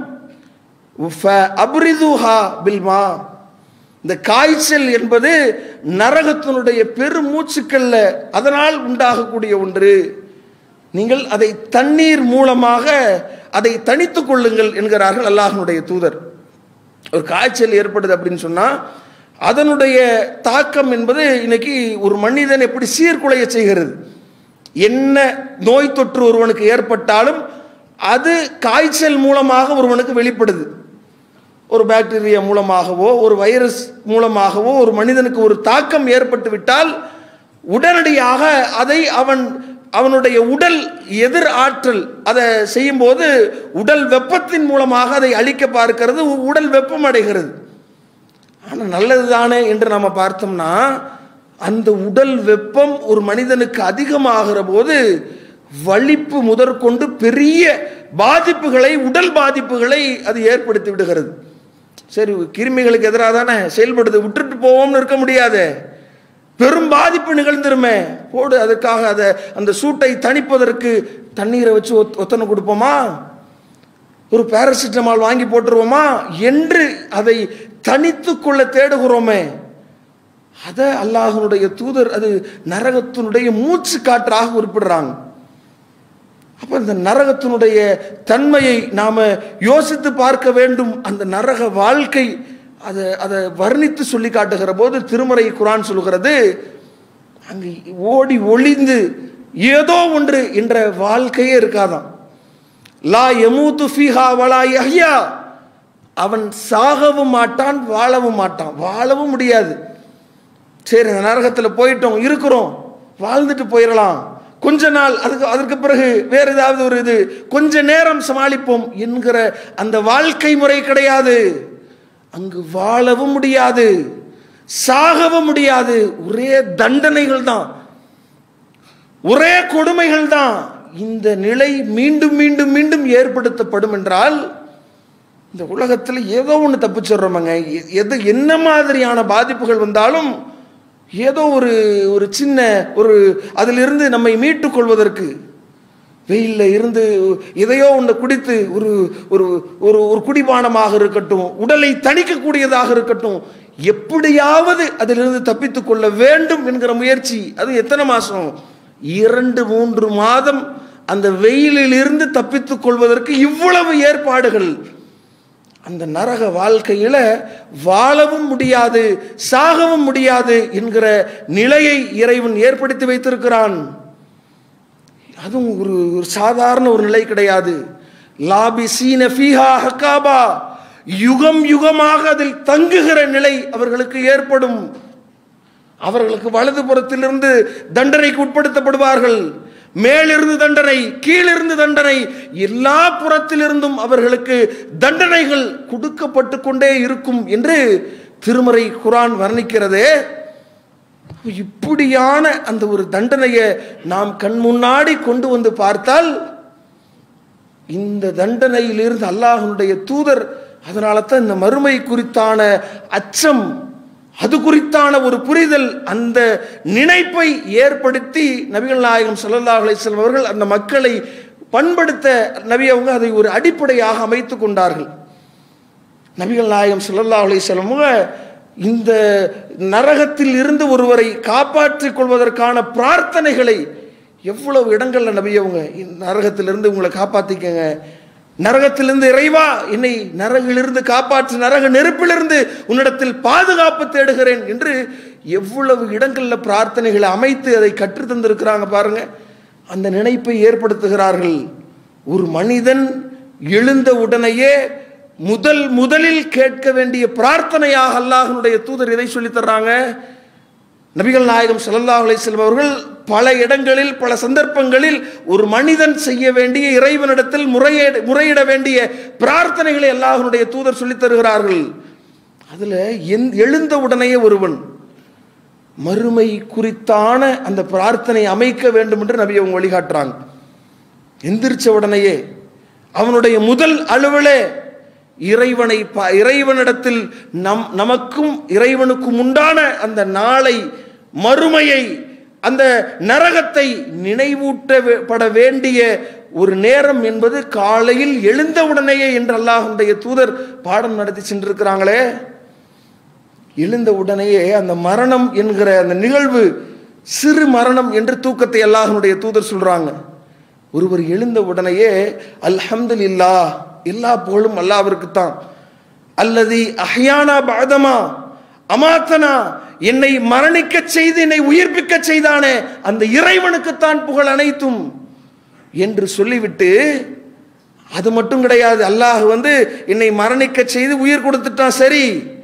அப்ரிதுஹா பில்மா இந்த காய்ச்சல் என்பது நரகத்தினுடைய பெருமூச்சுக்கல்ல அதனால் உண்டாகக்கூடிய ஒன்று நீங்கள் அதை தண்ணீர் மூலமாக அதை தணித்துக் கொள்ளுங்கள் என்கிறார்கள் அல்லாஹனுடைய தூதர் ஒரு காய்ச்சல் ஏற்படுது அப்படின்னு சொன்னால் அதனுடைய தாக்கம் என்பது இன்னைக்கு ஒரு மனிதன் எப்படி சீர்குலைய செய்கிறது என்ன நோய் தொற்று ஒருவனுக்கு ஏற்பட்டாலும் அது காய்ச்சல் மூலமாக ஒருவனுக்கு வெளிப்படுது ஒரு பாக்டீரியா மூலமாகவோ ஒரு வைரஸ் மூலமாகவோ ஒரு மனிதனுக்கு ஒரு தாக்கம் ஏற்பட்டு விட்டால் உடனடியாக அதை அவன் அவனுடைய உடல் எதிர் ஆற்றல் அதை செய்யும்போது உடல் வெப்பத்தின் மூலமாக அதை அழிக்க பார்க்கிறது உடல் வெப்பம் அடைகிறது ஆனால் நல்லது தானே என்று நம்ம பார்த்தோம்னா அந்த உடல் வெப்பம் ஒரு மனிதனுக்கு அதிகமாகிற போது வலிப்பு முதற்கொண்டு பெரிய பாதிப்புகளை உடல் பாதிப்புகளை அது ஏற்படுத்தி விடுகிறது சரி கிருமிகளுக்கு எதிராக தானே செயல்படுது விட்டுட்டு போவோம்னு இருக்க முடியாது பெரும் பாதிப்பு நிகழ்ந்துருமே போடு அதுக்காக அதை அந்த சூட்டை தணிப்பதற்கு தண்ணீரை வச்சு ஒத் ஒத்தனை கொடுப்போமா ஒரு பேராசிட்டமால் வாங்கி போட்டுருவோமா என்று அதை தனித்து கொள்ள தேடுகிறோமே அதை அல்லாஹனுடைய தூதர் அது நரகத்தினுடைய மூச்சு காற்றாக குறிப்பிடுறாங்க அப்ப இந்த நரகத்தினுடைய தன்மையை நாம யோசித்து பார்க்க வேண்டும் அந்த நரக வாழ்க்கை அதை அதை வர்ணித்து சொல்லி காட்டுகிற போது திருமறை குரான் சொல்கிறது அங்கு ஓடி ஒளிந்து ஏதோ ஒன்று என்ற வாழ்க்கையே இருக்காதான் லா எமூத்து ஃபீஹா வலா யஹ்யா அவன் சாகவும் மாட்டான் வாழவும் மாட்டான் வாழவும் முடியாது சரி இந்த நரகத்தில் போயிட்டோம் இருக்கிறோம் வாழ்ந்துட்டு போயிடலாம் கொஞ்ச நாள் அதுக்கு அதற்கு பிறகு வேற ஏதாவது ஒரு இது கொஞ்ச நேரம் சமாளிப்போம் என்கிற அந்த வாழ்க்கை முறை கிடையாது அங்கு வாழவும் முடியாது சாகவும் முடியாது ஒரே தண்டனைகள் தான் ஒரே கொடுமைகள் தான் இந்த நிலை மீண்டும் மீண்டும் மீண்டும் ஏற்படுத்தப்படும் என்றால் இந்த உலகத்தில் ஏதோ ஒன்று தப்பிச்சிடுறோமங்க எது என்ன மாதிரியான பாதிப்புகள் வந்தாலும் ஏதோ ஒரு ஒரு சின்ன ஒரு அதிலிருந்து நம்மை மீட்டுக் கொள்வதற்கு வெயிலில் இருந்து எதையோ ஒன்று குடித்து ஒரு ஒரு ஒரு ஒரு குடிபானமாக இருக்கட்டும் உடலை தணிக்கக்கூடியதாக இருக்கட்டும் எப்படியாவது அதிலிருந்து தப்பித்துக் கொள்ள வேண்டும் என்கிற முயற்சி அது எத்தனை மாதம் இரண்டு மூன்று மாதம் அந்த வெயிலில் இருந்து தப்பித்துக் கொள்வதற்கு இவ்வளவு ஏற்பாடுகள் அந்த நரக வாழ்க்கையில வாழவும் முடியாது சாகவும் முடியாது என்கிற நிலையை இறைவன் ஏற்படுத்தி வைத்திருக்கிறான் அதுவும் ஒரு ஒரு சாதாரண ஒரு நிலை கிடையாது லாபி சீன ஃபீஹா ஹக்காபா யுகம் யுகமாக அதில் தங்குகிற நிலை அவர்களுக்கு ஏற்படும் அவர்களுக்கு வலது புறத்திலிருந்து தண்டனைக்கு உட்படுத்தப்படுவார்கள் மேலிருந்து தண்டனை கீழிருந்து தண்டனை எல்லா புறத்திலிருந்தும் அவர்களுக்கு தண்டனைகள் கொடுக்கப்பட்டு கொண்டே இருக்கும் என்று திருமறை குரான் வர்ணிக்கிறதே இப்படியான அந்த ஒரு தண்டனையை நாம் கண் முன்னாடி கொண்டு வந்து பார்த்தால் இந்த தண்டனையிலிருந்து அல்லாஹனுடைய தூதர் அதனால தான் இந்த மறுமை குறித்தான அச்சம் அது குறித்தான ஒரு புரிதல் அந்த நினைப்பை ஏற்படுத்தி நபிகள் நாயகம் ஸல்லல்லாஹு அலைஹி வஸல்லம் அவர்கள் அந்த மக்களை பண்படுத்த நபி அவங்க அதை ஒரு அடிப்படையாக அமைத்து கொண்டார்கள் நபிகள் நாயகம் ஸல்லல்லாஹு அலைஹி வஸல்லம் அவங்க இந்த நரகத்தில் இருந்து ஒருவரை காப்பாற்றிக் கொள்வதற்கான பிரார்த்தனைகளை எவ்வளவு இடங்கள்ல நபி அவங்க இந்த நரகத்திலிருந்து உங்களை காப்பாத்திக்கங்க நரகத்திலிருந்து இறைவா என்னை நரகிலிருந்து காப்பாற்று நரக நெருப்பிலிருந்து உன்னிடத்தில் பாதுகாப்பு தேடுகிறேன் என்று எவ்வளவு இடங்கள்ல பிரார்த்தனைகளை அமைத்து அதை கற்று தந்திருக்கிறாங்க பாருங்க அந்த நினைப்பை ஏற்படுத்துகிறார்கள் ஒரு மனிதன் எழுந்த உடனேயே முதல் முதலில் கேட்க வேண்டிய பிரார்த்தனையாக அல்லாஹனுடைய தூதர் இதை சொல்லித் தர்றாங்க நபிகள் நாயகம் ஸல்லல்லாஹு அலைஹி வஸல்லம் அவர்கள் பல இடங்களில் பல சந்தர்ப்பங்களில் ஒரு மனிதன் செய்ய வேண்டிய இறைவனிடத்தில் முறையிட முறையிட வேண்டிய பிரார்த்தனைகளை அல்லாஹனுடைய தூதர் சொல்லித் தருகிறார்கள் அதுல எந் எழுந்த உடனேயே ஒருவன் மறுமை குறித்தான அந்த பிரார்த்தனை அமைக்க வேண்டும் என்று நபி அவங்க வழிகாட்டுறாங்க எந்திரிச்ச உடனேயே அவனுடைய முதல் அலுவலே இறைவனை ப- இறைவனிடத்தில் நம் நமக்கும் இறைவனுக்கும் உண்டான அந்த நாளை மறுமையை அந்த நரகத்தை நினைவூட்டப்பட வேண்டிய ஒரு நேரம் என்பது காலையில் எழுந்தவுடனேயே என்று அல்லாஹுடைய தூதர் பாடம் நடத்தி சென்றிருக்கிறாங்களே எழுந்த உடனேயே அந்த மரணம் என்கிற அந்த நிகழ்வு சிறு மரணம் என்று தூக்கத்தை அல்லாஹனுடைய தூதர் சொல்றாங்க ஒருவர் எழுந்த உடனேயே அல்ஹம்துலில்லா எல்லா புகழும் அல்லாவிற்கு தான் அல்லது அஹ்யானா பாதமா அமாத்தனா என்னை மரணிக்க செய்து என்னை உயிர்ப்பிக்க செய்தானே அந்த இறைவனுக்குத்தான் புகழ் அனைத்தும் என்று சொல்லிவிட்டு அது மட்டும் கிடையாது அல்லாஹ் வந்து என்னை மரணிக்க செய்து உயிர் கொடுத்துட்டான் சரி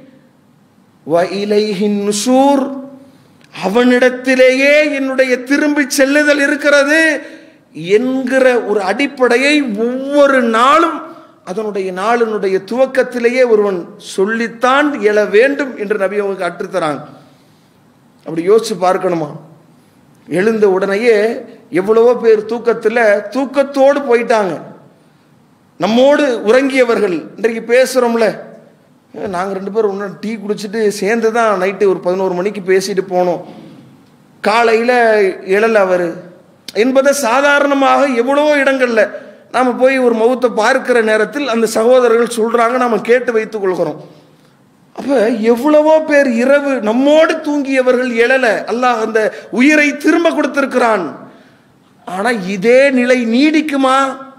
வஇலைஹின் நுசூர் அவனிடத்திலேயே என்னுடைய திரும்பி செல்லுதல் இருக்கிறது என்கிற ஒரு அடிப்படையை ஒவ்வொரு நாளும் அதனுடைய நாளினுடைய துவக்கத்திலேயே ஒருவன் சொல்லித்தான் எழ வேண்டும் என்று நபி அவங்க கற்றுத்தராங்க அப்படி யோசிச்சு பார்க்கணுமா எழுந்த உடனேயே எவ்வளவோ பேர் தூக்கத்தில் தூக்கத்தோடு போயிட்டாங்க நம்மோடு உறங்கியவர்கள் இன்றைக்கு பேசுகிறோம்ல நாங்கள் ரெண்டு பேரும் ஒன்று டீ குடிச்சிட்டு சேர்ந்து தான் நைட்டு ஒரு பதினோரு மணிக்கு பேசிட்டு போனோம் காலையில் எழல அவர் என்பதை சாதாரணமாக எவ்வளவோ இடங்களில் நாம் போய் ஒரு மௌத்தை பார்க்கிற நேரத்தில் அந்த சகோதரர்கள் சொல்கிறாங்க நாம் கேட்டு வைத்துக் கொள்கிறோம் அப்போ எவ்வளவோ பேர் இரவு நம்மோடு தூங்கியவர்கள் எழல அல்லாஹ் அந்த உயிரை திரும்ப கொடுத்திருக்கிறான் ஆனால் இதே நிலை நீடிக்குமா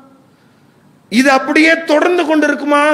இது அப்படியே தொடர்ந்து கொண்டிருக்குமா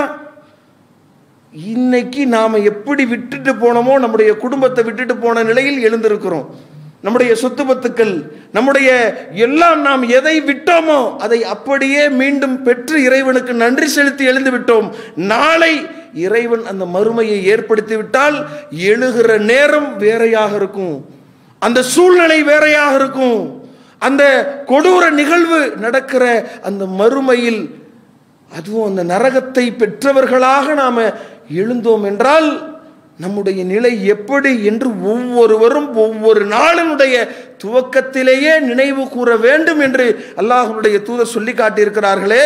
இன்னைக்கு நாம எப்படி விட்டுட்டு போனோமோ நம்முடைய குடும்பத்தை விட்டுட்டு போன நிலையில் எழுந்திருக்கிறோம் நம்முடைய சொத்து பத்துக்கள் நம்முடைய எல்லாம் நாம் எதை விட்டோமோ அதை அப்படியே மீண்டும் பெற்று இறைவனுக்கு நன்றி செலுத்தி எழுந்து விட்டோம் நாளை இறைவன் அந்த மறுமையை ஏற்படுத்தி விட்டால் எழுகிற நேரம் வேறையாக இருக்கும் அந்த சூழ்நிலை வேறையாக இருக்கும் அந்த கொடூர நிகழ்வு நடக்கிற அந்த மறுமையில் அதுவும் அந்த நரகத்தை பெற்றவர்களாக நாம எழுந்தோம் என்றால் நம்முடைய நிலை எப்படி என்று ஒவ்வொருவரும் ஒவ்வொரு நாளினுடைய துவக்கத்திலேயே நினைவு கூற வேண்டும் என்று அல்லாஹனுடைய தூதர் சொல்லி காட்டியிருக்கிறார்களே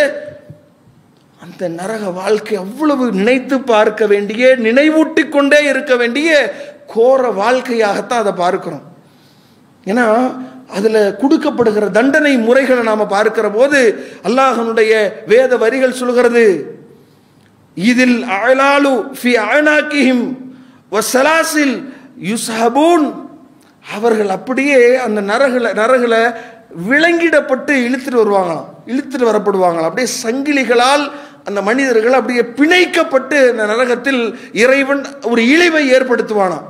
அந்த நரக வாழ்க்கை அவ்வளவு நினைத்து பார்க்க வேண்டிய நினைவூட்டிக் கொண்டே இருக்க வேண்டிய கோர வாழ்க்கையாகத்தான் அதை பார்க்கிறோம் ஏன்னா அதில் கொடுக்கப்படுகிற தண்டனை முறைகளை நாம் பார்க்கிற போது அல்லாஹனுடைய வேத வரிகள் சொல்கிறது இதில் அழலாலு ஃபி அழனாக்கிஹிம் வசலாசில் யுஸ்ஹபூன் அவர்கள் அப்படியே அந்த நரகுல நரகுல விலங்கிடப்பட்டு இழுத்துட்டு வருவாங்களாம் இழுத்துட்டு வரப்படுவாங்களாம் அப்படியே சங்கிலிகளால் அந்த மனிதர்கள் அப்படியே பிணைக்கப்பட்டு அந்த நரகத்தில் இறைவன் ஒரு இழிவை ஏற்படுத்துவானாம்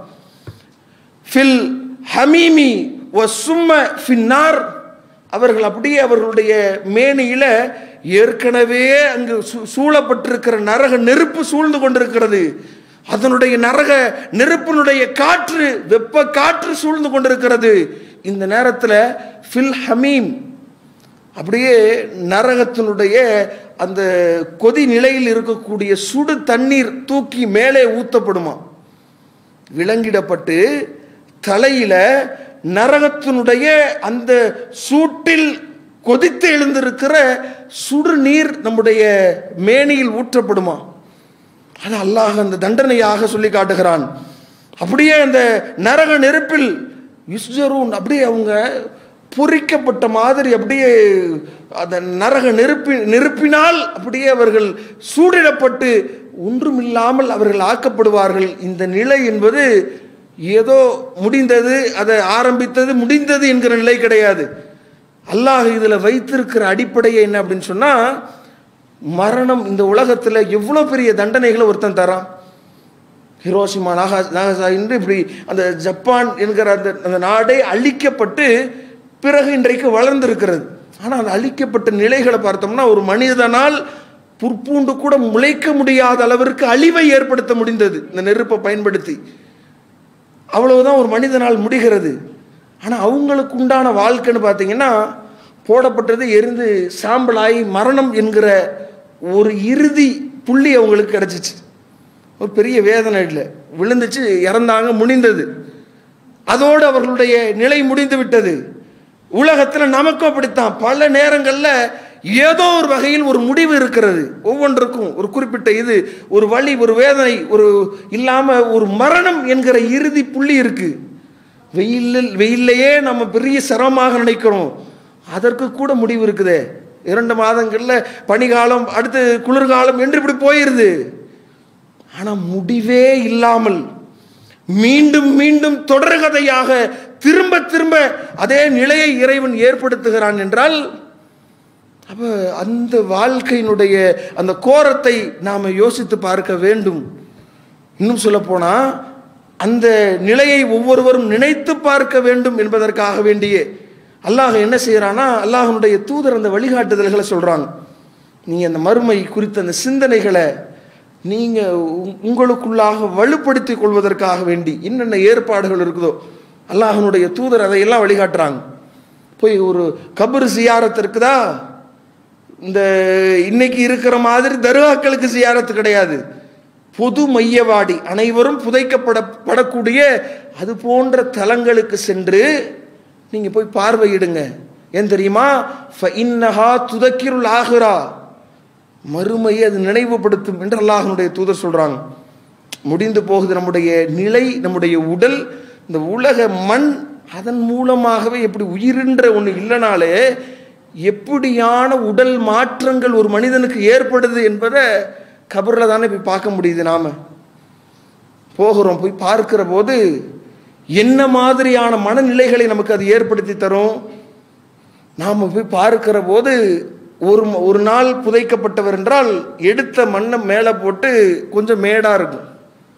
ஃபில் ஹமீமி ஒ சும்ம ஃபின்னார் அவர்கள் அப்படியே அவர்களுடைய மேனியில ஏற்கனவே அங்கு சூ- சூழப்பட்டிருக்கிற நரக நெருப்பு சூழ்ந்து கொண்டிருக்கிறது அதனுடைய நரக நெருப்பினுடைய காற்று வெப்ப காற்று சூழ்ந்து கொண்டிருக்கிறது இந்த நேரத்தில் ஃபில் ஹமீம் அப்படியே நரகத்தினுடைய அந்த கொதி நிலையில் இருக்கக்கூடிய சுடு தண்ணீர் தூக்கி மேலே ஊத்தப்படுமா விலங்கிடப்பட்டு தலையில நரகத்தினுடைய அந்த சூட்டில் கொதித்து எழுந்திருக்கிற சுடு நீர் நம்முடைய மேனியில் ஊற்றப்படுமா அது அல்லாஹ் அந்த தண்டனையாக சொல்லி காட்டுகிறான் அப்படியே அந்த நரக நெருப்பில் யுஸ்ஜரூன் அப்படியே அவங்க பொறிக்கப்பட்ட மாதிரி அப்படியே அந்த நரக நெருப்பி நெருப்பினால் அப்படியே அவர்கள் சூடிடப்பட்டு ஒன்றுமில்லாமல் அவர்கள் ஆக்கப்படுவார்கள் இந்த நிலை என்பது ஏதோ முடிந்தது அதை ஆரம்பித்தது முடிந்தது என்கிற நிலை கிடையாது அல்லாஹ் இதில் வைத்திருக்கிற அடிப்படையை என்ன அப்படின்னு சொன்னால் மரணம் இந்த உலகத்தில் எவ்வளோ பெரிய தண்டனைகளை ஒருத்தன் தரான் ஹிரோஷிமா நாகா நாகசா என்று இப்படி அந்த ஜப்பான் என்கிற அந்த அந்த நாடே அழிக்கப்பட்டு பிறகு இன்றைக்கு வளர்ந்திருக்கிறது ஆனால் அந்த அழிக்கப்பட்ட நிலைகளை பார்த்தோம்னா ஒரு மனிதனால் புற்பூண்டு கூட முளைக்க முடியாத அளவிற்கு அழிவை ஏற்படுத்த முடிந்தது இந்த நெருப்பை பயன்படுத்தி அவ்வளவுதான் ஒரு மனிதனால் முடிகிறது ஆனால் அவங்களுக்கு உண்டான வாழ்க்கைன்னு பார்த்தீங்கன்னா போடப்பட்டது எரிந்து சாம்பலாகி மரணம் என்கிற ஒரு இறுதி புள்ளி அவங்களுக்கு கிடச்சிச்சு ஒரு பெரிய வேதனை இல்லை விழுந்துச்சு இறந்தாங்க முடிந்தது அதோடு அவர்களுடைய நிலை முடிந்து விட்டது உலகத்தில் நமக்கும் அப்படித்தான் பல நேரங்களில் ஏதோ ஒரு வகையில் ஒரு முடிவு இருக்கிறது ஒவ்வொன்றுக்கும் ஒரு குறிப்பிட்ட இது ஒரு வழி ஒரு வேதனை ஒரு இல்லாம ஒரு மரணம் என்கிற இறுதி புள்ளி இருக்கு வெயிலில் வெயில்லையே நம்ம பெரிய சிரமமாக நினைக்கிறோம் அதற்கு கூட முடிவு இருக்குதே இரண்டு மாதங்களில் பனிகாலம் அடுத்து குளிர்காலம் என்று இப்படி போயிருது ஆனால் முடிவே இல்லாமல் மீண்டும் மீண்டும் தொடர்கதையாக திரும்ப திரும்ப அதே நிலையை இறைவன் ஏற்படுத்துகிறான் என்றால் அப்போ அந்த வாழ்க்கையினுடைய அந்த கோரத்தை நாம் யோசித்து பார்க்க வேண்டும் இன்னும் சொல்ல அந்த நிலையை ஒவ்வொருவரும் நினைத்து பார்க்க வேண்டும் என்பதற்காக வேண்டியே அல்லாஹ் என்ன செய்கிறான்னா அல்லாஹனுடைய தூதர் அந்த வழிகாட்டுதல்களை சொல்கிறாங்க நீங்கள் அந்த மறுமை குறித்த அந்த சிந்தனைகளை நீங்கள் உங்களுக்குள்ளாக வலுப்படுத்திக் கொள்வதற்காக வேண்டி என்னென்ன ஏற்பாடுகள் இருக்குதோ அல்லாஹனுடைய தூதர் அதையெல்லாம் வழிகாட்டுறாங்க போய் ஒரு கபர் சியாரத்து இருக்குதா இந்த இன்னைக்கு இருக்கிற மாதிரி தர்காக்களுக்கு சியாரத்து கிடையாது பொது மையவாடி அனைவரும் புதைக்கப்பட படக்கூடிய அது போன்ற தலங்களுக்கு சென்று நீங்கள் போய் பார்வையிடுங்க ஏன் தெரியுமா இன்னஹா துதக்கிருள் ஆகுரா மறுமையை அது நினைவுபடுத்தும் என்று அல்லாஹனுடைய தூதர் சொல்றாங்க முடிந்து போகுது நம்முடைய நிலை நம்முடைய உடல் இந்த உலக மண் அதன் மூலமாகவே எப்படி உயிரின்ற ஒன்று இல்லைனாலே எப்படியான உடல் மாற்றங்கள் ஒரு மனிதனுக்கு ஏற்படுது என்பதை கபரில் தானே போய் பார்க்க முடியுது நாம போகிறோம் போய் பார்க்கிற போது என்ன மாதிரியான மனநிலைகளை நமக்கு அது ஏற்படுத்தி தரும் நாம் போய் பார்க்கிற போது ஒரு ஒரு நாள் புதைக்கப்பட்டவர் என்றால் எடுத்த மண்ணை மேலே போட்டு கொஞ்சம் மேடாக இருக்கும்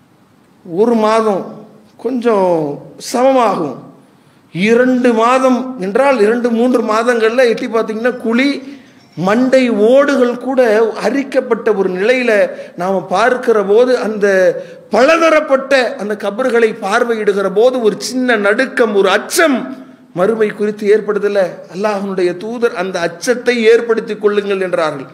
ஒரு மாதம் கொஞ்சம் சமமாகும் இரண்டு மாதம் என்றால் இரண்டு மூன்று மாதங்களில் எட்டி பார்த்தீங்கன்னா குழி மண்டை ஓடுகள் கூட அரிக்கப்பட்ட ஒரு நிலையில நாம் பார்க்கிற போது அந்த பலதரப்பட்ட அந்த கபர்களை பார்வையிடுகிற போது ஒரு சின்ன நடுக்கம் ஒரு அச்சம் மறுமை குறித்து ஏற்படுதல அல்லாஹனுடைய தூதர் அந்த அச்சத்தை ஏற்படுத்தி கொள்ளுங்கள் என்றார்கள்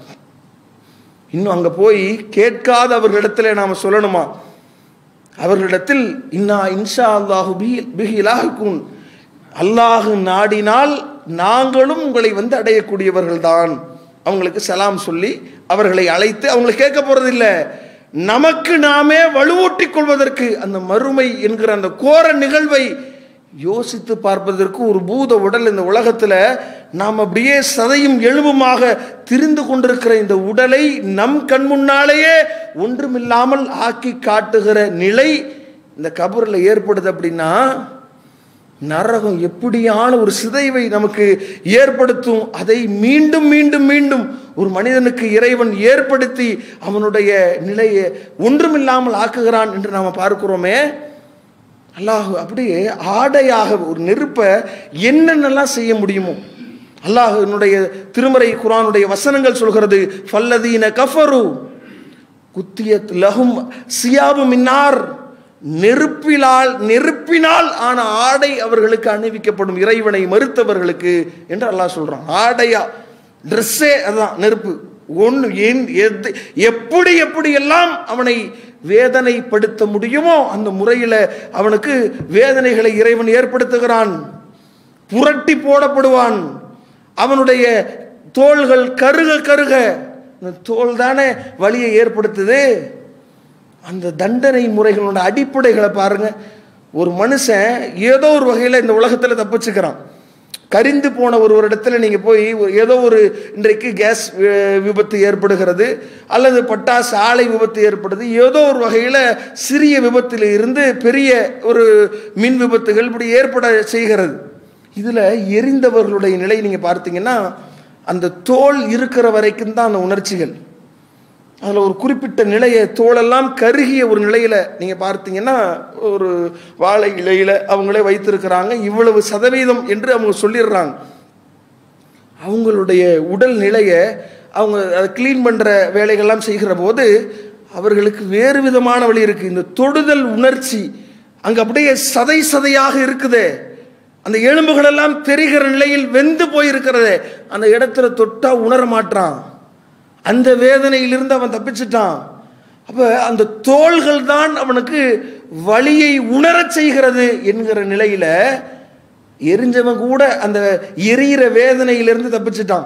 இன்னும் அங்க போய் கேட்காத அவர்களிடத்துல நாம சொல்லணுமா அவர்களிடத்தில் இன்னா இன்ஷா அல்லாஹு பிஹிலாஹுக்கும் அல்லாஹு நாடினால் நாங்களும் உங்களை வந்து அடையக்கூடியவர்கள் தான் அவங்களுக்கு சலாம் சொல்லி அவர்களை அழைத்து அவங்களை கேட்க போறதில்லை நமக்கு நாமே வலுவூட்டிக் கொள்வதற்கு அந்த மறுமை என்கிற அந்த கோர நிகழ்வை யோசித்து பார்ப்பதற்கு ஒரு பூத உடல் இந்த உலகத்தில் நாம் அப்படியே சதையும் எலும்புமாக திரிந்து கொண்டிருக்கிற இந்த உடலை நம் கண் முன்னாலேயே ஒன்றுமில்லாமல் ஆக்கி காட்டுகிற நிலை இந்த கபூரில் ஏற்படுது அப்படின்னா நரகம் எப்படியான ஒரு சிதைவை நமக்கு ஏற்படுத்தும் அதை மீண்டும் மீண்டும் மீண்டும் ஒரு மனிதனுக்கு இறைவன் ஏற்படுத்தி அவனுடைய நிலையை ஒன்றுமில்லாமல் ஆக்குகிறான் என்று நாம் பார்க்கிறோமே அல்லாஹ் அப்படியே ஆடையாக ஒரு நெருப்பை என்னென்னலாம் செய்ய முடியுமோ அல்லாஹனுடைய திருமறை குரானுடைய வசனங்கள் சொல்கிறது ஃபல்லதீன கஃபரு குத்தியத் லஹும் சியாபு மின்னார் நெருப்பிலால் நெருப்பினால் ஆன ஆடை அவர்களுக்கு அணிவிக்கப்படும் இறைவனை மறுத்தவர்களுக்கு என்று அல்லாஹ் சொல்றான் ஆடையா ட்ரெஸ்ஸே அதான் நெருப்பு ஒன்று எது எப்படி எப்படி எல்லாம் அவனை வேதனைப்படுத்த முடியுமோ அந்த முறையில் அவனுக்கு வேதனைகளை இறைவன் ஏற்படுத்துகிறான் புரட்டி போடப்படுவான் அவனுடைய தோள்கள் கருக கருக தோல் தானே வழியை ஏற்படுத்துது அந்த தண்டனை முறைகளோட அடிப்படைகளை பாருங்க ஒரு மனுஷன் ஏதோ ஒரு வகையில் இந்த உலகத்தில் தப்பிச்சுக்கிறான் கரிந்து போன ஒரு ஒரு இடத்துல நீங்கள் போய் ஏதோ ஒரு இன்றைக்கு கேஸ் விபத்து ஏற்படுகிறது அல்லது பட்டாசு ஆலை விபத்து ஏற்படுது ஏதோ ஒரு வகையில் சிறிய விபத்தில் இருந்து பெரிய ஒரு மின் விபத்துகள் இப்படி ஏற்பட செய்கிறது இதில் எரிந்தவர்களுடைய நிலை நீங்கள் பார்த்தீங்கன்னா அந்த தோல் இருக்கிற வரைக்கும் தான் அந்த உணர்ச்சிகள் அதில் ஒரு குறிப்பிட்ட நிலையை தோளெல்லாம் கருகிய ஒரு நிலையில் நீங்கள் பார்த்தீங்கன்னா ஒரு வாழை இலையில் அவங்களே வைத்திருக்கிறாங்க இவ்வளவு சதவீதம் என்று அவங்க சொல்லிடுறாங்க அவங்களுடைய உடல் நிலையை அவங்க அதை க்ளீன் பண்ணுற வேலைகள்லாம் செய்கிற போது அவர்களுக்கு வேறு விதமான வழி இருக்குது இந்த தொடுதல் உணர்ச்சி அங்கே அப்படியே சதை சதையாக இருக்குதே அந்த எலும்புகளெல்லாம் தெரிகிற நிலையில் வெந்து போயிருக்கிறதே அந்த இடத்துல தொட்டா உணர மாட்டான் அந்த வேதனையிலிருந்து அவன் தப்பிச்சிட்டான் அப்போ அந்த தோள்கள் தான் அவனுக்கு வழியை உணரச் செய்கிறது என்கிற நிலையில் எரிஞ்சவன் கூட அந்த எரியிற வேதனையிலிருந்து தப்பிச்சிட்டான்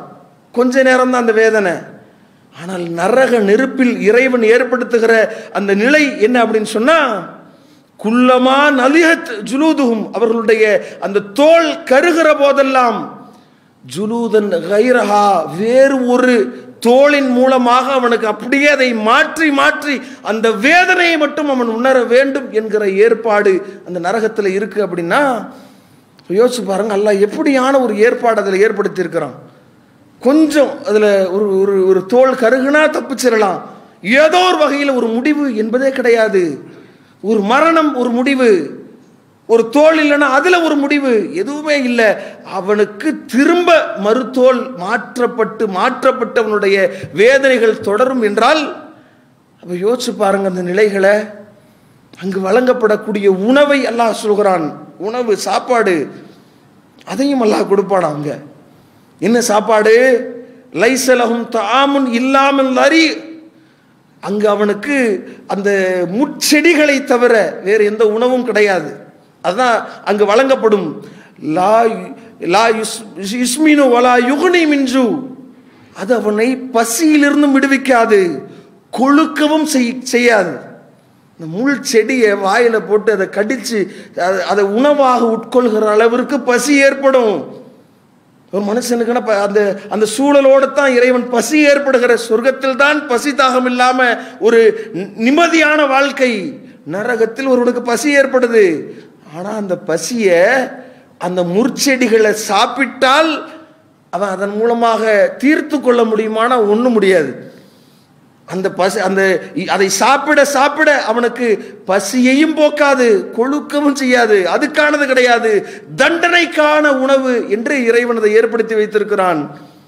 கொஞ்ச நேரம் தான் அந்த வேதனை ஆனால் நரக நெருப்பில் இறைவன் ஏற்படுத்துகிற அந்த நிலை என்ன அப்படின்னு சொன்னா குல்லமா நலிஹத் ஜுலூதுகும் அவர்களுடைய அந்த தோல் கருகிற போதெல்லாம் ஜுலூதன் கைரஹா வேறு ஒரு தோளின் மூலமாக அவனுக்கு அப்படியே அதை மாற்றி மாற்றி அந்த வேதனையை மட்டும் அவன் உணர வேண்டும் என்கிற ஏற்பாடு அந்த நரகத்தில் இருக்கு அப்படின்னா யோசிச்சு பாருங்க அல்லாஹ் எப்படியான ஒரு ஏற்பாடு அதில் ஏற்படுத்தி இருக்கிறான் கொஞ்சம் அதில் ஒரு ஒரு ஒரு தோல் கருகுனா தப்பிச்சிடலாம் ஏதோ ஒரு வகையில் ஒரு முடிவு என்பதே கிடையாது ஒரு மரணம் ஒரு முடிவு ஒரு தோல் இல்லைன்னா அதில் ஒரு முடிவு எதுவுமே இல்லை அவனுக்கு திரும்ப மறுத்தோல் மாற்றப்பட்டு மாற்றப்பட்டு அவனுடைய வேதனைகள் தொடரும் என்றால் அப்போ யோசிச்சு பாருங்க அந்த நிலைகளை அங்கு வழங்கப்படக்கூடிய உணவை அல்லாஹ் சொல்கிறான் உணவு சாப்பாடு அதையும் அல்லாஹ் கொடுப்பான் அங்க என்ன சாப்பாடு லைசலகும் தாமுன் இல்லாமல் அறி அங்கு அவனுக்கு அந்த முட்செடிகளை தவிர வேறு எந்த உணவும் கிடையாது அதுதான் அங்கு வழங்கப்படும் லா லா யுஸ் இஸ்மினு வலா யுகுனி மின்ஜு அது அவனை பசியிலிருந்து விடுவிக்காது கொழுக்கவும் செய் செய்யாது இந்த முள் செடியை வாயில் போட்டு அதை கடித்து அதை அதை உணவாக உட்கொள்கிற அளவிற்கு பசி ஏற்படும் ஒரு மனுஷனுக்குன்னா ப- அந்த அந்த சூழலோடு தான் இறைவன் பசி ஏற்படுகிற சொர்க்கத்தில் தான் பசி தாகம் இல்லாமல் ஒரு நி- நிம்மதியான வாழ்க்கை நரகத்தில் ஒருவனுக்கு பசி ஏற்படுது ஆனால் அந்த பசியை அந்த முற்செடிகளை சாப்பிட்டால் அவன் அதன் மூலமாக தீர்த்து கொள்ள முடியுமானா ஒன்றும் முடியாது அந்த பசி அந்த இ- அதை சாப்பிட சாப்பிட அவனுக்கு பசியையும் போக்காது கொழுக்கவும் செய்யாது அதுக்கானது கிடையாது தண்டனைக்கான உணவு என்று இறைவன் அதை ஏற்படுத்தி வைத்திருக்கிறான்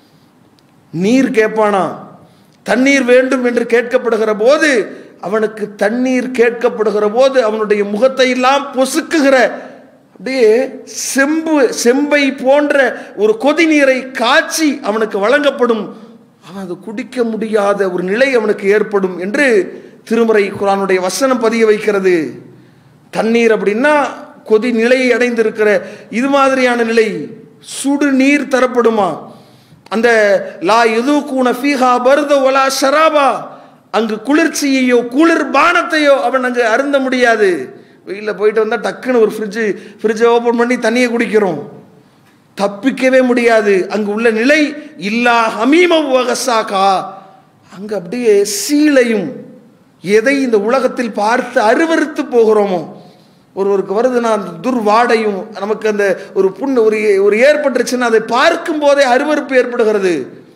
நீர் கேட்பானா தண்ணீர் வேண்டும் என்று கேட்கப்படுகிற போது அவனுக்கு தண்ணீர் கேட்கப்படுகிற போது அவனுடைய முகத்தை எல்லாம் பொசுக்குகிற அப்படியே செம்பு செம்பை போன்ற ஒரு கொதி நீரை காய்ச்சி அவனுக்கு வழங்கப்படும் அவன் அது குடிக்க முடியாத ஒரு நிலை அவனுக்கு ஏற்படும் என்று திருமுறை குரானுடைய வசனம் பதிய வைக்கிறது தண்ணீர் அப்படின்னா கொதி நிலையை அடைந்திருக்கிற இது மாதிரியான நிலை சுடு நீர் தரப்படுமா அந்த லா எது கூன ஃபீஹா பருத ஒலா ஷராபா அங்கு குளிர்ச்சியையோ குளிர் பானத்தையோ அவன் அங்கு அருந்த முடியாது வெயிலில் போயிட்டு வந்தால் டக்குன்னு ஒரு ஃப்ரிட்ஜு ஃப்ரிட்ஜை ஓப்பன் பண்ணி தண்ணியை குடிக்கிறோம் தப்பிக்கவே முடியாது அங்கு உள்ள நிலை இல்லா ஹமீம வகசாக்கா அங்கு அப்படியே சீலையும் எதை இந்த உலகத்தில் பார்த்து அருவருத்து போகிறோமோ ஒருவருக்கு வருதுன்னா அந்த துர்வாடையும் நமக்கு அந்த ஒரு புண்ணு ஒரு ஒரு ஏற்பட்டுருச்சுன்னா அதை பார்க்கும் போதே அருவருப்பு ஏற்படுகிறது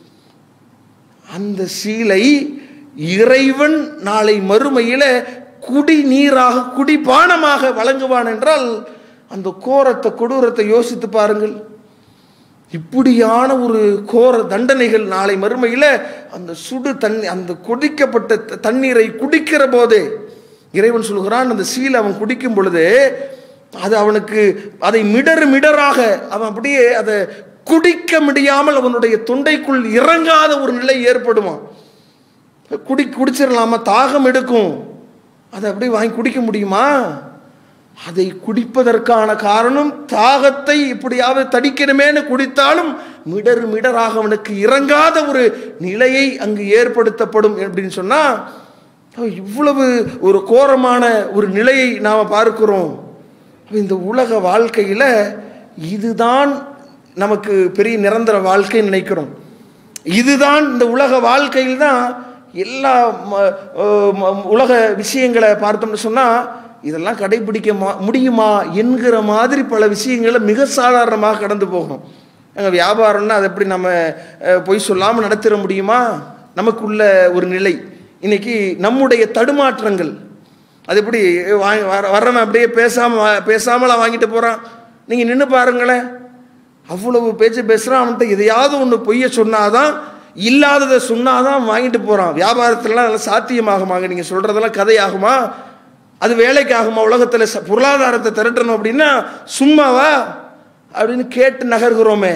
அந்த சீலை இறைவன் நாளை மறுமையில குடி நீராக குடிபானமாக வழங்குவான் என்றால் அந்த கோரத்தை கொடூரத்தை யோசித்து பாருங்கள் இப்படியான ஒரு கோர தண்டனைகள் நாளை மறுமையில் அந்த சுடு தண்ணி அந்த கொதிக்கப்பட்ட த- தண்ணீரை குடிக்கிற போதே இறைவன் சொல்கிறான் அந்த சீலை அவன் குடிக்கும் பொழுது அது அவனுக்கு அதை மிடறு மிடராக அவன் அப்படியே அதை குடிக்க முடியாமல் அவனுடைய தொண்டைக்குள் இறங்காத ஒரு நிலை ஏற்படுமா குடி குடிச்சிடலாமா தாகம் எடுக்கும் அதை அப்படியே வாங்கி குடிக்க முடியுமா அதை குடிப்பதற்கான காரணம் தாகத்தை இப்படியாவது தடிக்கணுமேன்னு குடித்தாலும் மிடர் மிடராக அவனுக்கு இறங்காத ஒரு நிலையை அங்கு ஏற்படுத்தப்படும் அப்படின்னு சொன்னா அப்ப இவ்வளவு ஒரு கோரமான ஒரு நிலையை நாம் பார்க்கிறோம் அப்ப இந்த உலக வாழ்க்கையில் இதுதான் நமக்கு பெரிய நிரந்தர வாழ்க்கைன்னு நினைக்கிறோம் இதுதான் இந்த உலக வாழ்க்கையில் தான் எல்லா ம- அஹ் ம- உலக விஷயங்களை பார்த்தோம்னு சொன்னால் இதெல்லாம் கடைபிடிக்க மா- முடியுமா என்கிற மாதிரி பல விஷயங்களை மிக சாதாரணமாக கடந்து போகும் எங்கள் வியாபாரம்னா அதை எப்படி நம்ம அஹ், பொய் சொல்லாமல் நடத்திட முடியுமா நமக்குள்ள ஒரு நிலை இன்னைக்கு நம்முடைய தடுமாற்றங்கள் அது எப்படி வாங்கி வர வர்றவன் அப்படியே பேசாமல் பேசாமலா வாங்கிட்டு போகிறான் நீங்கள் நின்று பாருங்களேன் அவ்வளவு பேச்சு பேசுகிறான் அவன்கிட்ட எதையாவது ஒன்று பொய்ய சொன்னாதான் இல்லாததை சொன்னாதான் வாங்கிட்டு போகிறான் வியாபாரத்துலலாம் அதெல்லாம் சாத்தியமாகுமாங்க நீங்கள் சொல்கிறதெல்லாம் கதையாகுமா அது வேலைக்கு ஆகுமா உலகத்தில் ச- பொருளாதாரத்தை திரட்டணும் அப்படின்னா சும்மாவா அப்படின்னு கேட்டு நகர்கிறோமே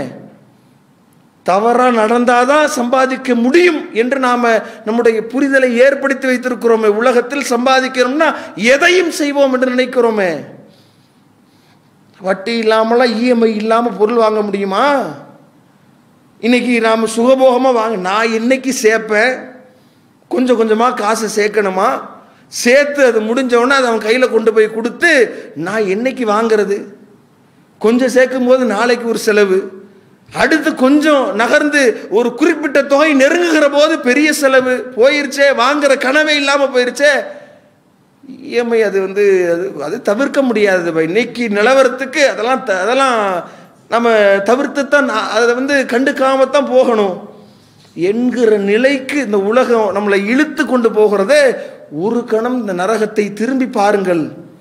தவறாக நடந்தாதான் சம்பாதிக்க முடியும் என்று நாம் நம்முடைய புரிதலை ஏற்படுத்தி வைத்திருக்கிறோமே உலகத்தில் சம்பாதிக்கிறோம்னா எதையும் செய்வோம் என்று நினைக்கிறோமே வட்டி இல்லாமலாம் இஎம்ஐ இல்லாமல் பொருள் வாங்க முடியுமா இன்னைக்கு நாம் சுகபோகமாக வாங்க நான் என்னைக்கு சேர்ப்பேன் கொஞ்சம் கொஞ்சமாக காசு சேர்க்கணுமா சேர்த்து அது முடிஞ்ச உடனே அதை அவன் கையில் கொண்டு போய் கொடுத்து நான் என்னைக்கு வாங்குறது கொஞ்சம் சேர்க்கும் போது நாளைக்கு ஒரு செலவு அடுத்து கொஞ்சம் நகர்ந்து ஒரு குறிப்பிட்ட தொகை நெருங்குகிற போது பெரிய செலவு போயிருச்சே வாங்குற கனவே இல்லாமல் போயிருச்சே இஎம்ஐ அது வந்து அது அது தவிர்க்க முடியாது பை. இன்னைக்கு நிலவரத்துக்கு அதெல்லாம் த- அதெல்லாம் நம்ம தவிர்த்து தான் அதை வந்து கண்டுக்காமத்தான் போகணும் என்கிற நிலைக்கு இந்த உலகம் நம்மளை இழுத்து கொண்டு போகிறதே ஒரு கணம் இந்த நரகத்தை திரும்பி பாருங்கள்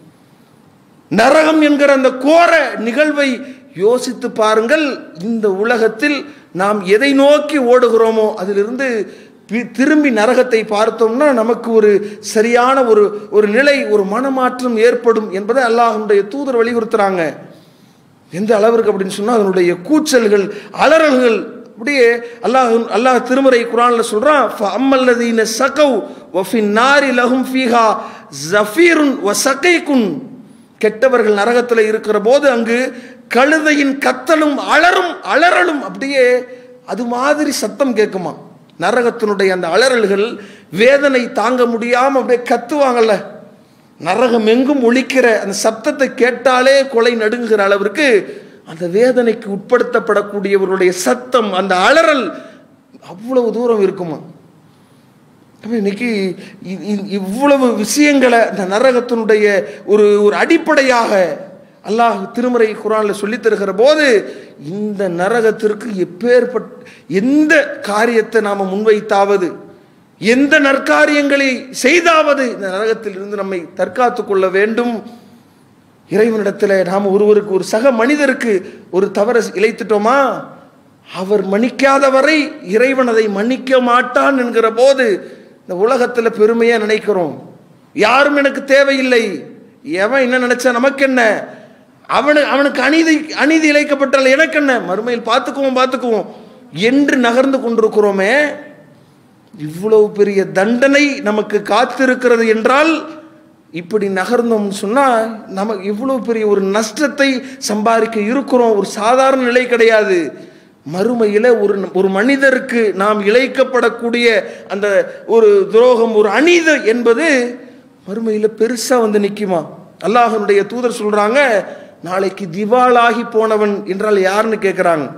நரகம் என்கிற அந்த கோர நிகழ்வை யோசித்து பாருங்கள் இந்த உலகத்தில் நாம் எதை நோக்கி ஓடுகிறோமோ அதிலிருந்து பி- திரும்பி நரகத்தை பார்த்தோம்னா நமக்கு ஒரு சரியான ஒரு ஒரு நிலை ஒரு மனமாற்றம் ஏற்படும் என்பதை அல்லாஹ்வுடைய தூதர் வலியுறுத்துறாங்க எந்த அளவிற்கு அப்படின்னு சொன்னால் அதனுடைய கூச்சல்கள் அலறல்கள் அப்படியே அல்லாஹ் அல்லாஹ் திருமறை குரான்ல சொல்றான் அம்மல்லதீன சகவ் வஃபின் நாரி லஹும் ஃபீஹா ஜஃபீருன் வ சகைக்குன் கெட்டவர்கள் நரகத்தில் இருக்கிற போது அங்கு கழுதையின் கத்தலும் அலறும் அலறலும் அப்படியே அது மாதிரி சத்தம் கேட்குமா நரகத்தினுடைய அந்த அலறல்கள் வேதனை தாங்க முடியாம அப்படியே கத்துவாங்கல்ல நரகம் எங்கும் ஒலிக்கிற அந்த சப்தத்தை கேட்டாலே கொலை நடுங்குகிற அளவிற்கு அந்த வேதனைக்கு உட்படுத்தப்படக்கூடியவர்களுடைய சத்தம் அந்த அலறல் அவ்வளவு தூரம் இருக்குமா அப்ப இன்னைக்கு இ- இ- இவ்வளவு விஷயங்களை அந்த நரகத்தினுடைய ஒரு ஒரு அடிப்படையாக அல்லாஹ் திருமறை குரான்ல சொல்லித் தருகிற போது இந்த நரகத்திற்கு எப்பேற்பட்ட எந்த காரியத்தை நாம முன்வைத்தாவது எந்த நற்காரியங்களை செய்தாவது இந்த நரகத்தில் இருந்து நம்மை தற்காத்துக் கொள்ள வேண்டும் இறைவனிடத்தில் நாம் ஒருவருக்கு ஒரு சக மனிதருக்கு ஒரு தவறை இழைத்துட்டோமா அவர் மன்னிக்காத வரை இறைவன் அதை மன்னிக்க மாட்டான் என்கிற போது இந்த உலகத்தில் பெருமையாக நினைக்கிறோம் யாரும் எனக்கு தேவையில்லை எவன் என்ன நினைச்சா நமக்கு என்ன அவனு அவனுக்கு அநீதி அநீதி இழைக்கப்பட்டால் எனக்கு என்ன மறுமையில் பார்த்துக்குவோம் பார்த்துக்குவோம் என்று நகர்ந்து கொண்டிருக்கிறோமே இவ்வளவு பெரிய தண்டனை நமக்கு காத்திருக்கிறது என்றால் இப்படி நகர்ந்தோம்னு சொன்னால் நம்ம இவ்வளவு பெரிய ஒரு நஷ்டத்தை சம்பாதிக்க இருக்கிறோம் ஒரு சாதாரண நிலை கிடையாது மறுமையில் ஒரு ஒரு மனிதருக்கு நாம் இழைக்கப்படக்கூடிய அந்த ஒரு துரோகம் ஒரு அநீதி என்பது மறுமையில் பெருசாக வந்து நிற்குமா அல்லாஹனுடைய தூதர் சொல்கிறாங்க நாளைக்கு திவாலாகி போனவன் என்றால் யாருன்னு கேட்குறாங்க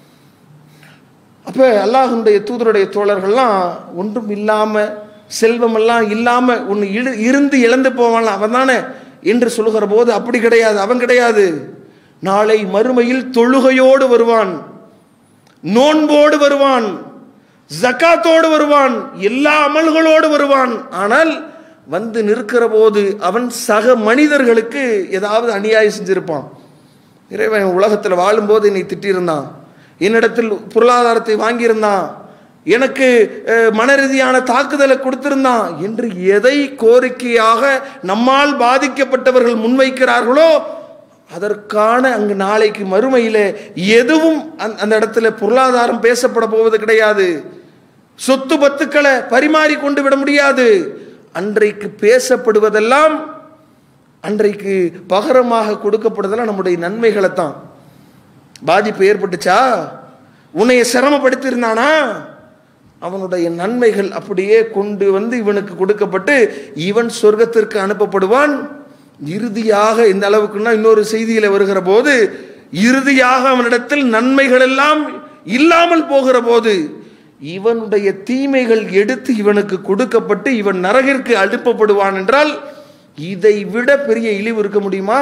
அப்போ அல்லாஹனுடைய தூதருடைய தோழர்கள்லாம் ஒன்றும் இல்லாமல் செல்வமெல்லாம் இல்லாமல் ஒன்று இழு இருந்து இழந்து போவான் அவன் தானே என்று சொல்லுகிற போது அப்படி கிடையாது அவன் கிடையாது நாளை மறுமையில் தொழுகையோடு வருவான் நோன்போடு வருவான் ஜக்காத்தோடு வருவான் எல்லா அமல்களோடு வருவான் ஆனால் வந்து நிற்கிற போது அவன் சக மனிதர்களுக்கு ஏதாவது அநியாயம் செஞ்சிருப்பான் இறைவன் உலகத்தில் வாழும்போது என்னை திட்டியிருந்தான் என்னிடத்தில் பொருளாதாரத்தை வாங்கியிருந்தான் எனக்கு அஹ், மன ரீதியான தாக்குதலை கொடுத்திருந்தான் என்று எதை கோரிக்கையாக நம்மால் பாதிக்கப்பட்டவர்கள் முன்வைக்கிறார்களோ அதற்கான அங்கு நாளைக்கு மறுமையில எதுவும் அந்த- அந்த இடத்துல பொருளாதாரம் பேசப்பட போவது கிடையாது சொத்து பத்துக்களை பரிமாறி கொண்டு விட முடியாது அன்றைக்கு பேசப்படுவதெல்லாம் அன்றைக்கு பகரமாக கொடுக்கப்படுதெல்லாம் நம்முடைய நன்மைகளை தான் பாதிப்பு ஏற்பட்டுச்சா உன்னைய சிரமப்படுத்தியிருந்தானா அவனுடைய நன்மைகள் அப்படியே கொண்டு வந்து இவனுக்கு கொடுக்கப்பட்டு இவன் சொர்க்கத்திற்கு அனுப்பப்படுவான் இறுதியாக இந்த அளவுக்குன்னா இன்னொரு செய்தியில வருகிற போது இறுதியாக அவனிடத்தில் நன்மைகள் எல்லாம் இல்லாமல் போகிற போது இவனுடைய தீமைகள் எடுத்து இவனுக்கு கொடுக்கப்பட்டு இவன் நரகிற்கு அனுப்பப்படுவான் என்றால் இதை விட பெரிய இழிவு இருக்க முடியுமா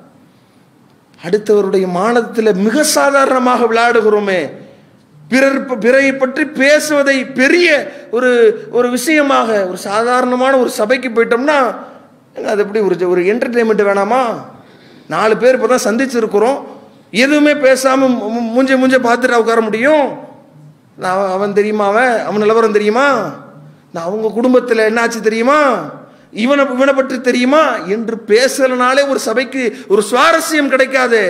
அடுத்தவருடைய மானத்தில் மிக சாதாரணமாக விளையாடுகிறோமே பிறர் ப- பிறரை பற்றி பேசுவதை பெரிய ஒரு ஒரு விஷயமாக ஒரு சாதாரணமான ஒரு சபைக்கு போயிட்டோம்னா ஏங்க, அது எப்படி ஒரு ஒரு என்டர்டெயின்மெண்ட் வேணாமா நாலு பேர் இப்போ தான் சந்திச்சிருக்கிறோம் எதுவுமே பேசாமல் மூஞ்ச மூஞ்ச பார்த்துட்டு உட்கார முடியும் நான் அவன் அவன் தெரியுமா அவன் அவன் நிலவரம் தெரியுமா நான் அவங்க குடும்பத்தில் என்னாச்சு தெரியுமா இவனை இவனை பற்றி தெரியுமா என்று பேசலனாலே ஒரு சபைக்கு ஒரு சுவாரஸ்யம் கிடைக்காதே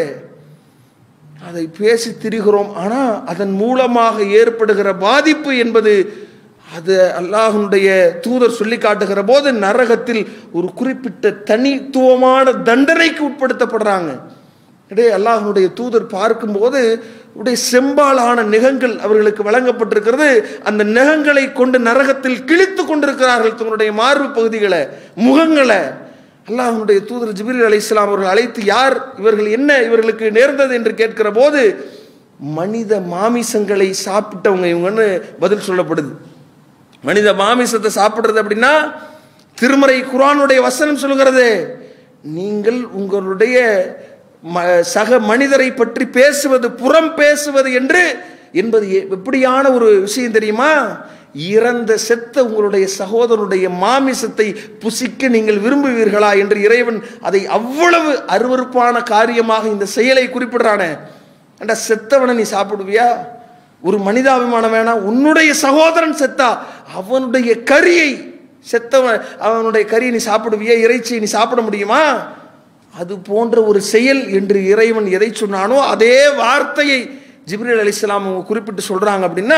அதை பேசி திரிகிறோம் ஆனால் அதன் மூலமாக ஏற்படுகிற பாதிப்பு என்பது அது அல்லாஹ்வுடைய தூதர் சொல்லி காட்டுகிற போது நரகத்தில் ஒரு குறிப்பிட்ட தனித்துவமான தண்டனைக்கு உட்படுத்தப்படுறாங்க இடையே அல்லாஹனுடைய தூதர் பார்க்கும்போது உடைய செம்பாலான நெகங்கள் அவர்களுக்கு வழங்கப்பட்டிருக்கிறது அந்த நெகங்களை கொண்டு நரகத்தில் கிழித்து கொண்டிருக்கிறார்கள் தங்களுடைய மார்பு பகுதிகளை முகங்களை அல்லாஹனுடைய தூதர் ஜிபிரி அலி இஸ்லாம் அவர்கள் அழைத்து யார் இவர்கள் என்ன இவர்களுக்கு நேர்ந்தது என்று கேட்கிற போது மனித மாமிசங்களை சாப்பிட்டவங்க இவங்கன்னு பதில் சொல்லப்படுது மனித மாமிசத்தை சாப்பிடுறது அப்படின்னா திருமறை குரானுடைய வசனம் சொல்கிறது நீங்கள் உங்களுடைய சக மனிதரை பற்றி பேசுவது புறம் பேசுவது என்று என்பது எப்படியான ஒரு விஷயம் தெரியுமா இறந்த செத்த உங்களுடைய சகோதரனுடைய மாமிசத்தை புசிக்க நீங்கள் விரும்புவீர்களா என்று இறைவன் அதை அவ்வளவு அருவறுப்பான காரியமாக இந்த செயலை குறிப்பிடுறானே ஏண்டா செத்தவனை நீ சாப்பிடுவியா ஒரு மனிதாபிமானம் வேணாம் உன்னுடைய சகோதரன் செத்தா அவனுடைய கரியை செத்தவன் அவனுடைய கரியை நீ சாப்பிடுவியா இறைச்சியை நீ சாப்பிட முடியுமா அது போன்ற ஒரு செயல் என்று இறைவன் எதை சொன்னானோ அதே வார்த்தையை ஜிப்ரீல் அலிஸ்லாம் அவங்க குறிப்பிட்டு சொல்றாங்க அப்படின்னா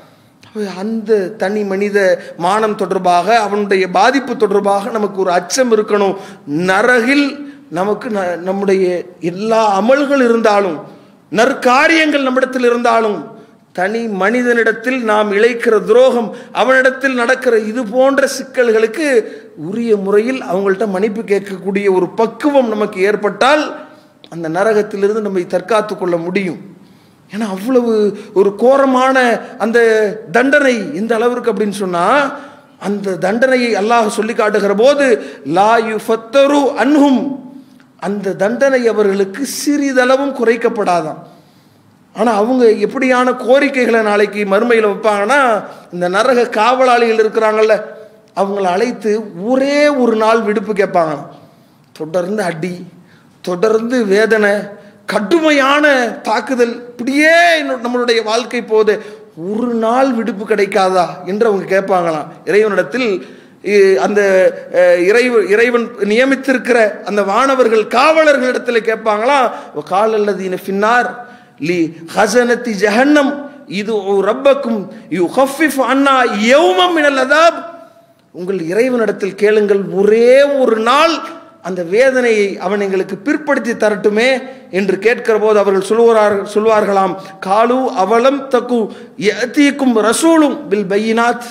அந்த தனி மனித மானம் தொடர்பாக அவனுடைய பாதிப்பு தொடர்பாக நமக்கு ஒரு அச்சம் இருக்கணும் நரகில் நமக்கு நம்முடைய எல்லா அமல்கள் இருந்தாலும் நற்காரியங்கள் நம்மிடத்தில் இருந்தாலும் தனி மனிதனிடத்தில் நாம் இழைக்கிற துரோகம் அவனிடத்தில் நடக்கிற இது போன்ற சிக்கல்களுக்கு உரிய முறையில் அவங்கள்ட்ட மன்னிப்பு கேட்கக்கூடிய ஒரு பக்குவம் நமக்கு ஏற்பட்டால் அந்த நரகத்திலிருந்து நம்மை தற்காத்து கொள்ள முடியும் ஏன்னா அவ்வளவு ஒரு கோரமான அந்த தண்டனை எந்த அளவிற்கு அப்படின்னு சொன்னா அந்த தண்டனையை அல்லாஹ் சொல்லி காட்டுகிற போது லா யு ஃபத்தரு அன்ஹும் அந்த தண்டனை அவர்களுக்கு சிறிதளவும் குறைக்கப்படாதான் ஆனால் அவங்க எப்படியான கோரிக்கைகளை நாளைக்கு மறுமையில் வைப்பாங்கன்னா இந்த நரக காவலாளிகள் இருக்கிறாங்கல்ல அவங்கள அழைத்து ஒரே ஒரு நாள் விடுப்பு கேட்பாங்க தொடர்ந்து அடி தொடர்ந்து வேதனை கடுமையான தாக்குதல் இப்படியே நம்மளுடைய வாழ்க்கை போது ஒரு நாள் விடுப்பு கிடைக்காதா என்று அவங்க கேட்பாங்களாம் இறைவனிடத்தில் அந்த இறைவ இறைவன் நியமித்திருக்கிற அந்த வானவர்கள் காவலர்களிடத்தில் கேட்பாங்களாம் கால் அல்லது பின்னார் லி ஹசனத்தி ஜஹன்னம் இது ரப்பக்கும் யூ ஹஃபிஃப் அண்ணா யௌமம் மினல் அதாப் உங்கள் இறைவனிடத்தில் கேளுங்கள் ஒரே ஒரு நாள் அந்த வேதனையை அவன் எங்களுக்கு பிற்படுத்தி தரட்டுமே என்று கேட்கிற போது அவர்கள் சொல்லுவார் சொல்வார்களாம் காலு அவலம் தக்கு எத்தீக்கும் ரசூலும் பில் பையினாத்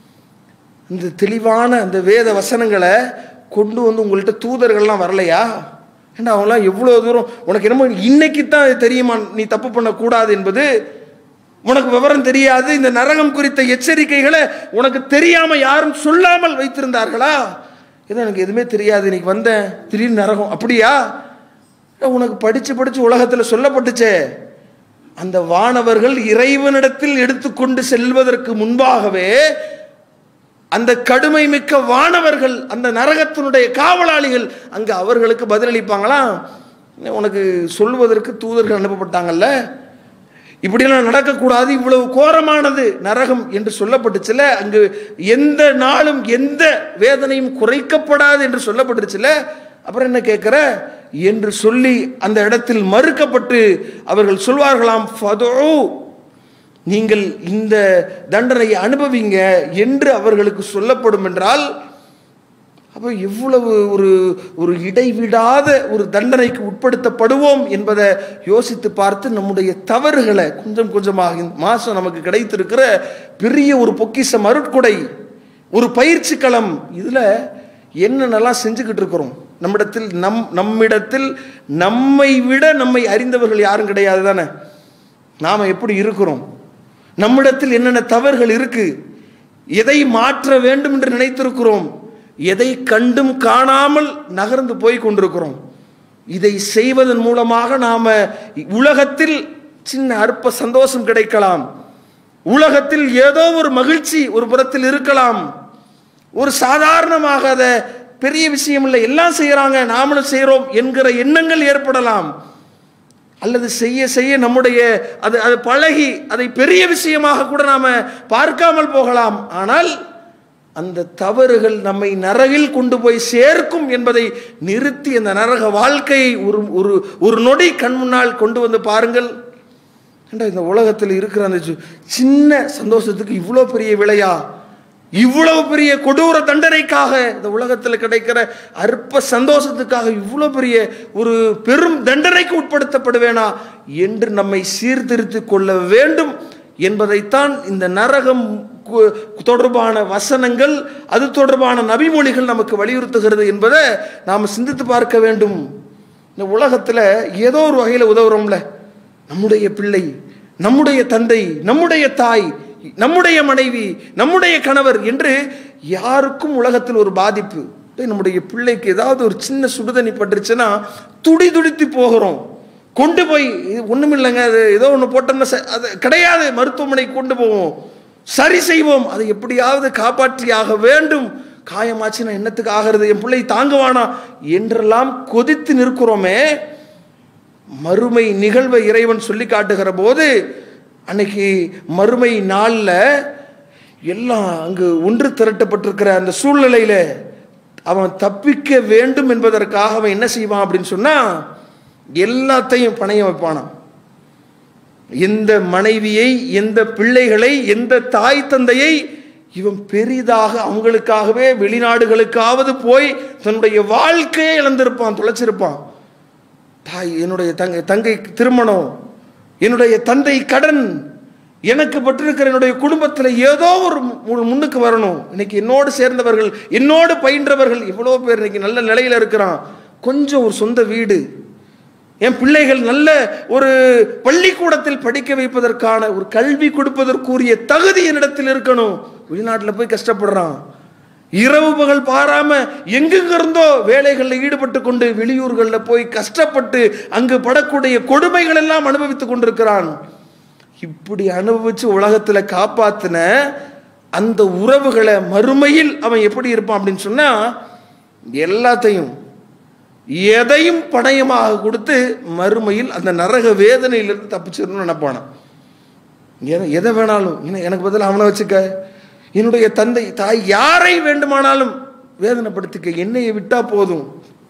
இந்த தெளிவான அந்த வேத வசனங்களை கொண்டு வந்து உங்கள்கிட்ட தூதர்கள்லாம் வரலையா ஏன்னா அவங்களாம் எவ்வளோ தூரம் உனக்கு என்னமோ இன்னைக்கு தான் அது தெரியுமா நீ தப்பு பண்ணக்கூடாது என்பது உனக்கு விவரம் தெரியாது இந்த நரகம் குறித்த எச்சரிக்கைகளை உனக்கு தெரியாம யாரும் சொல்லாமல் வைத்திருந்தார்களா இது எனக்கு எதுவுமே தெரியாது இன்னைக்கு வந்தேன் திடீர்னு நரகம் அப்படியா உனக்கு படிச்சு படிச்சு உலகத்தில் சொல்லப்பட்டுச்சே அந்த வானவர்கள் இறைவனிடத்தில் எடுத்துக்கொண்டு செல்வதற்கு முன்பாகவே அந்த கடுமை மிக்க வானவர்கள் அந்த நரகத்தினுடைய காவலாளிகள் அங்கே அவர்களுக்கு பதிலளிப்பாங்களாம் உனக்கு சொல்வதற்கு தூதர்கள் அனுப்பப்பட்டாங்கல்ல இப்படியெல்லாம் நடக்கக்கூடாது இவ்வளவு கோரமானது நரகம் என்று சொல்லப்பட்டுச்சுல அங்கு எந்த நாளும் எந்த வேதனையும் குறைக்கப்படாது என்று சொல்லப்பட்டுச்சுல அப்புறம் என்ன கேட்கிற என்று சொல்லி அந்த இடத்தில் மறுக்கப்பட்டு அவர்கள் சொல்வார்களாம் நீங்கள் இந்த தண்டனையை அனுபவிங்க என்று அவர்களுக்கு சொல்லப்படும் என்றால் அப்போ எவ்வளவு ஒரு ஒரு இடைவிடாத ஒரு தண்டனைக்கு உட்படுத்தப்படுவோம் என்பதை யோசித்து பார்த்து நம்முடைய தவறுகளை கொஞ்சம் கொஞ்சமாக இந்த மாதம் நமக்கு கிடைத்திருக்கிற பெரிய ஒரு பொக்கிஷம் அருட்கொடை ஒரு பயிற்சி களம் இதில் என்னென்னலாம் செஞ்சுக்கிட்டு இருக்கிறோம் நம்மிடத்தில் நம் நம்மிடத்தில் நம்மை விட நம்மை அறிந்தவர்கள் யாரும் கிடையாது தானே நாம் எப்படி இருக்கிறோம் நம்மிடத்தில் என்னென்ன தவறுகள் இருக்கு எதை மாற்ற வேண்டும் என்று நினைத்திருக்கிறோம் எதை கண்டும் காணாமல் நகர்ந்து போய் கொண்டிருக்கிறோம் இதை செய்வதன் மூலமாக நாம உலகத்தில் சின்ன அற்ப சந்தோஷம் கிடைக்கலாம் உலகத்தில் ஏதோ ஒரு மகிழ்ச்சி ஒரு புறத்தில் இருக்கலாம் ஒரு சாதாரணமாக அதை பெரிய விஷயம் இல்லை எல்லாம் செய்யறாங்க நாமளும் செய்கிறோம் என்கிற எண்ணங்கள் ஏற்படலாம் அல்லது செய்ய செய்ய நம்முடைய அது அது பழகி அதை பெரிய விஷயமாக கூட நாம பார்க்காமல் போகலாம் ஆனால் அந்த தவறுகள் நம்மை நரகில் கொண்டு போய் சேர்க்கும் என்பதை நிறுத்தி அந்த நரக வாழ்க்கையை ஒரு ஒரு ஒரு நொடி கண் முன்னால் கொண்டு வந்து பாருங்கள் இந்த உலகத்தில் இருக்கிற அந்த சின்ன சந்தோஷத்துக்கு இவ்வளோ பெரிய விலையா இவ்வளவு பெரிய கொடூர தண்டனைக்காக இந்த உலகத்தில் கிடைக்கிற அற்ப சந்தோஷத்துக்காக இவ்வளவு பெரிய ஒரு பெரும் தண்டனைக்கு உட்படுத்தப்படுவேனா என்று நம்மை சீர்திருத்திக் கொள்ள வேண்டும் என்பதைத்தான் இந்த நரகம் கு- தொடர்பான வசனங்கள் அது தொடர்பான நபிமொழிகள் நமக்கு வலியுறுத்துகிறது என்பதை நாம் சிந்தித்து பார்க்க வேண்டும் இந்த உலகத்தில் ஏதோ ஒரு வகையில் உதவுறோம்ல நம்முடைய பிள்ளை நம்முடைய தந்தை நம்முடைய தாய் நம்முடைய மனைவி நம்முடைய கணவர் என்று யாருக்கும் உலகத்தில் ஒரு பாதிப்பு டேய், நம்முடைய பிள்ளைக்கு ஏதாவது ஒரு சின்ன சுடுதண்ணி பட்டுருச்சுன்னா துடி துடித்து போகிறோம் கொண்டு போய் இது ஒண்ணுமில்லைங்க அது ஏதோ ஒன்று போட்டோம்னா ச- அது கிடையாது மருத்துவமனைக்கு கொண்டு போவோம் சரி செய்வோம் அதை எப்படியாவது காப்பாற்றியாக வேண்டும் காயமாச்சுன்னா என்னத்துக்கு ஆகிறது என் பிள்ளை தாங்குவானா என்றெல்லாம் கொதித்து நிற்கிறோமே மறுமை நிகழ்வை இறைவன் சொல்லி காட்டுகிற போது அன்னைக்கு மறுமை நாளில் எல்லாம் அங்கு ஒன்று திரட்டப்பட்டிருக்கிற அந்த சூழ்நிலையில அவன் தப்பிக்க வேண்டும் என்பதற்காக அவன் என்ன செய்வான் அப்படின்னு சொன்னா எல்லாத்தையும் பணையம் வைப்பானாம் எந்த மனைவியை எந்த பிள்ளைகளை எந்த தாய் தந்தையை இவன் பெரிதாக அவங்களுக்காகவே வெளிநாடுகளுக்காவது போய் தன்னுடைய வாழ்க்கையை இழந்திருப்பான் தொலைச்சிருப்பான் தாய் என்னுடைய தங்கை தங்கை திருமணம் என்னுடைய தந்தை கடன் எனக்கு பட்டிருக்கிற என்னுடைய குடும்பத்தில் ஏதோ ஒரு மு- முன்னுக்கு வரணும் இன்னைக்கு என்னோடு சேர்ந்தவர்கள் என்னோடு பயின்றவர்கள் இவ்வளோ பேர் இன்னைக்கு நல்ல நிலையில் இருக்கிறான் கொஞ்சம் ஒரு சொந்த வீடு என் பிள்ளைகள் நல்ல ஒரு பள்ளிக்கூடத்தில் படிக்க வைப்பதற்கான ஒரு கல்வி கொடுப்பதற்குரிய தகுதி என்னிடத்தில் இருக்கணும் வெளிநாட்டில் போய் கஷ்டப்படுறான் இரவு பகல் பாராம எங்கெங்க இருந்தோ வேலைகளில் ஈடுபட்டு கொண்டு வெளியூர்களில் போய் கஷ்டப்பட்டு அங்கு படக்கூடிய கொடுமைகள் எல்லாம் அனுபவித்துக் கொண்டிருக்கிறான் இப்படி அனுபவிச்சு உலகத்துல காப்பாத்தின அந்த உறவுகளை மறுமையில் அவன் எப்படி இருப்பான் அப்படின்னு சொன்னா எல்லாத்தையும் எதையும் பணயமாக கொடுத்து மறுமையில் அந்த நரக வேதனையிலிருந்து தப்பிச்சிடணும்னு நினைப்பானான் எதை எதை வேணாலும் என்ன- எனக்கு பதில் அவனை வச்சுக்க என்னுடைய தந்தை தாய் யாரை வேண்டுமானாலும் வேதனைப்படுத்திக்க என்னையை விட்டா போதும்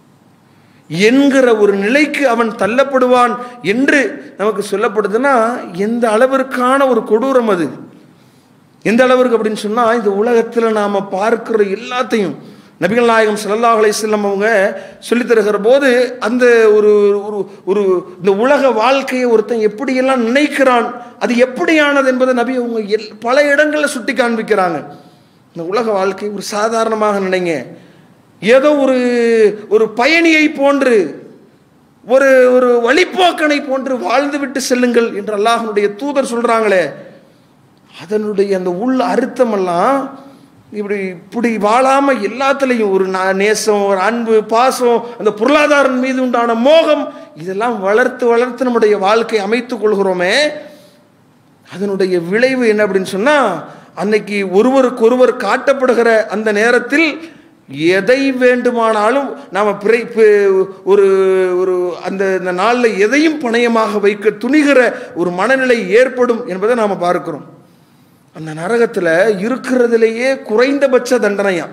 என்கிற ஒரு நிலைக்கு அவன் தள்ளப்படுவான் என்று நமக்கு சொல்லப்படுதுன்னா எந்த அளவிற்கான ஒரு கொடூரம் அது எந்த அளவிற்கு அப்படின்னு சொன்னா இந்த உலகத்துல நாம பார்க்கிற எல்லாத்தையும் நபிகள் நாயகம் ஸல்லல்லாஹு அலைஹி வஸல்லம் அவங்க சொல்லித் தருகிற போது அந்த ஒரு ஒரு ஒரு இந்த உலக வாழ்க்கையை ஒருத்தன் எப்படியெல்லாம் நினைக்கிறான் அது எப்படியானது என்பதை நபி அவங்க எல் பல இடங்களில் சுட்டி காண்பிக்கிறாங்க இந்த உலக வாழ்க்கை ஒரு சாதாரணமாக நினைங்க ஏதோ ஒரு ஒரு பயணியை போன்று ஒரு ஒரு வழிப்போக்கனை போன்று வாழ்ந்துவிட்டு செல்லுங்கள் என்று அல்லாஹ்வுடைய தூதர் சொல்றாங்களே அதனுடைய அந்த உள் அர்த்தமெல்லாம் இப்படி இப்படி வாழாம எல்லாத்துலேயும் ஒரு நா- நேசம் ஒரு அன்பு பாசம் அந்த பொருளாதாரம் மீது உண்டான மோகம் இதெல்லாம் வளர்த்து வளர்த்து நம்முடைய வாழ்க்கை அமைத்துக் கொள்கிறோமே அதனுடைய விளைவு என்ன அப்படின்னு சொன்னா அன்னைக்கு ஒருவருக்கு ஒருவர் காட்டப்படுகிற அந்த நேரத்தில் எதை வேண்டுமானாலும் நாம் பிறை பி- ஒரு ஒரு அந்த இந்த நாளில் எதையும் பணயமாக வைக்க துணிகிற ஒரு மனநிலை ஏற்படும் என்பதை நாம் பார்க்கிறோம் அந்த நரகத்தில் இருக்கிறதுலேயே குறைந்தபட்ச தண்டனையா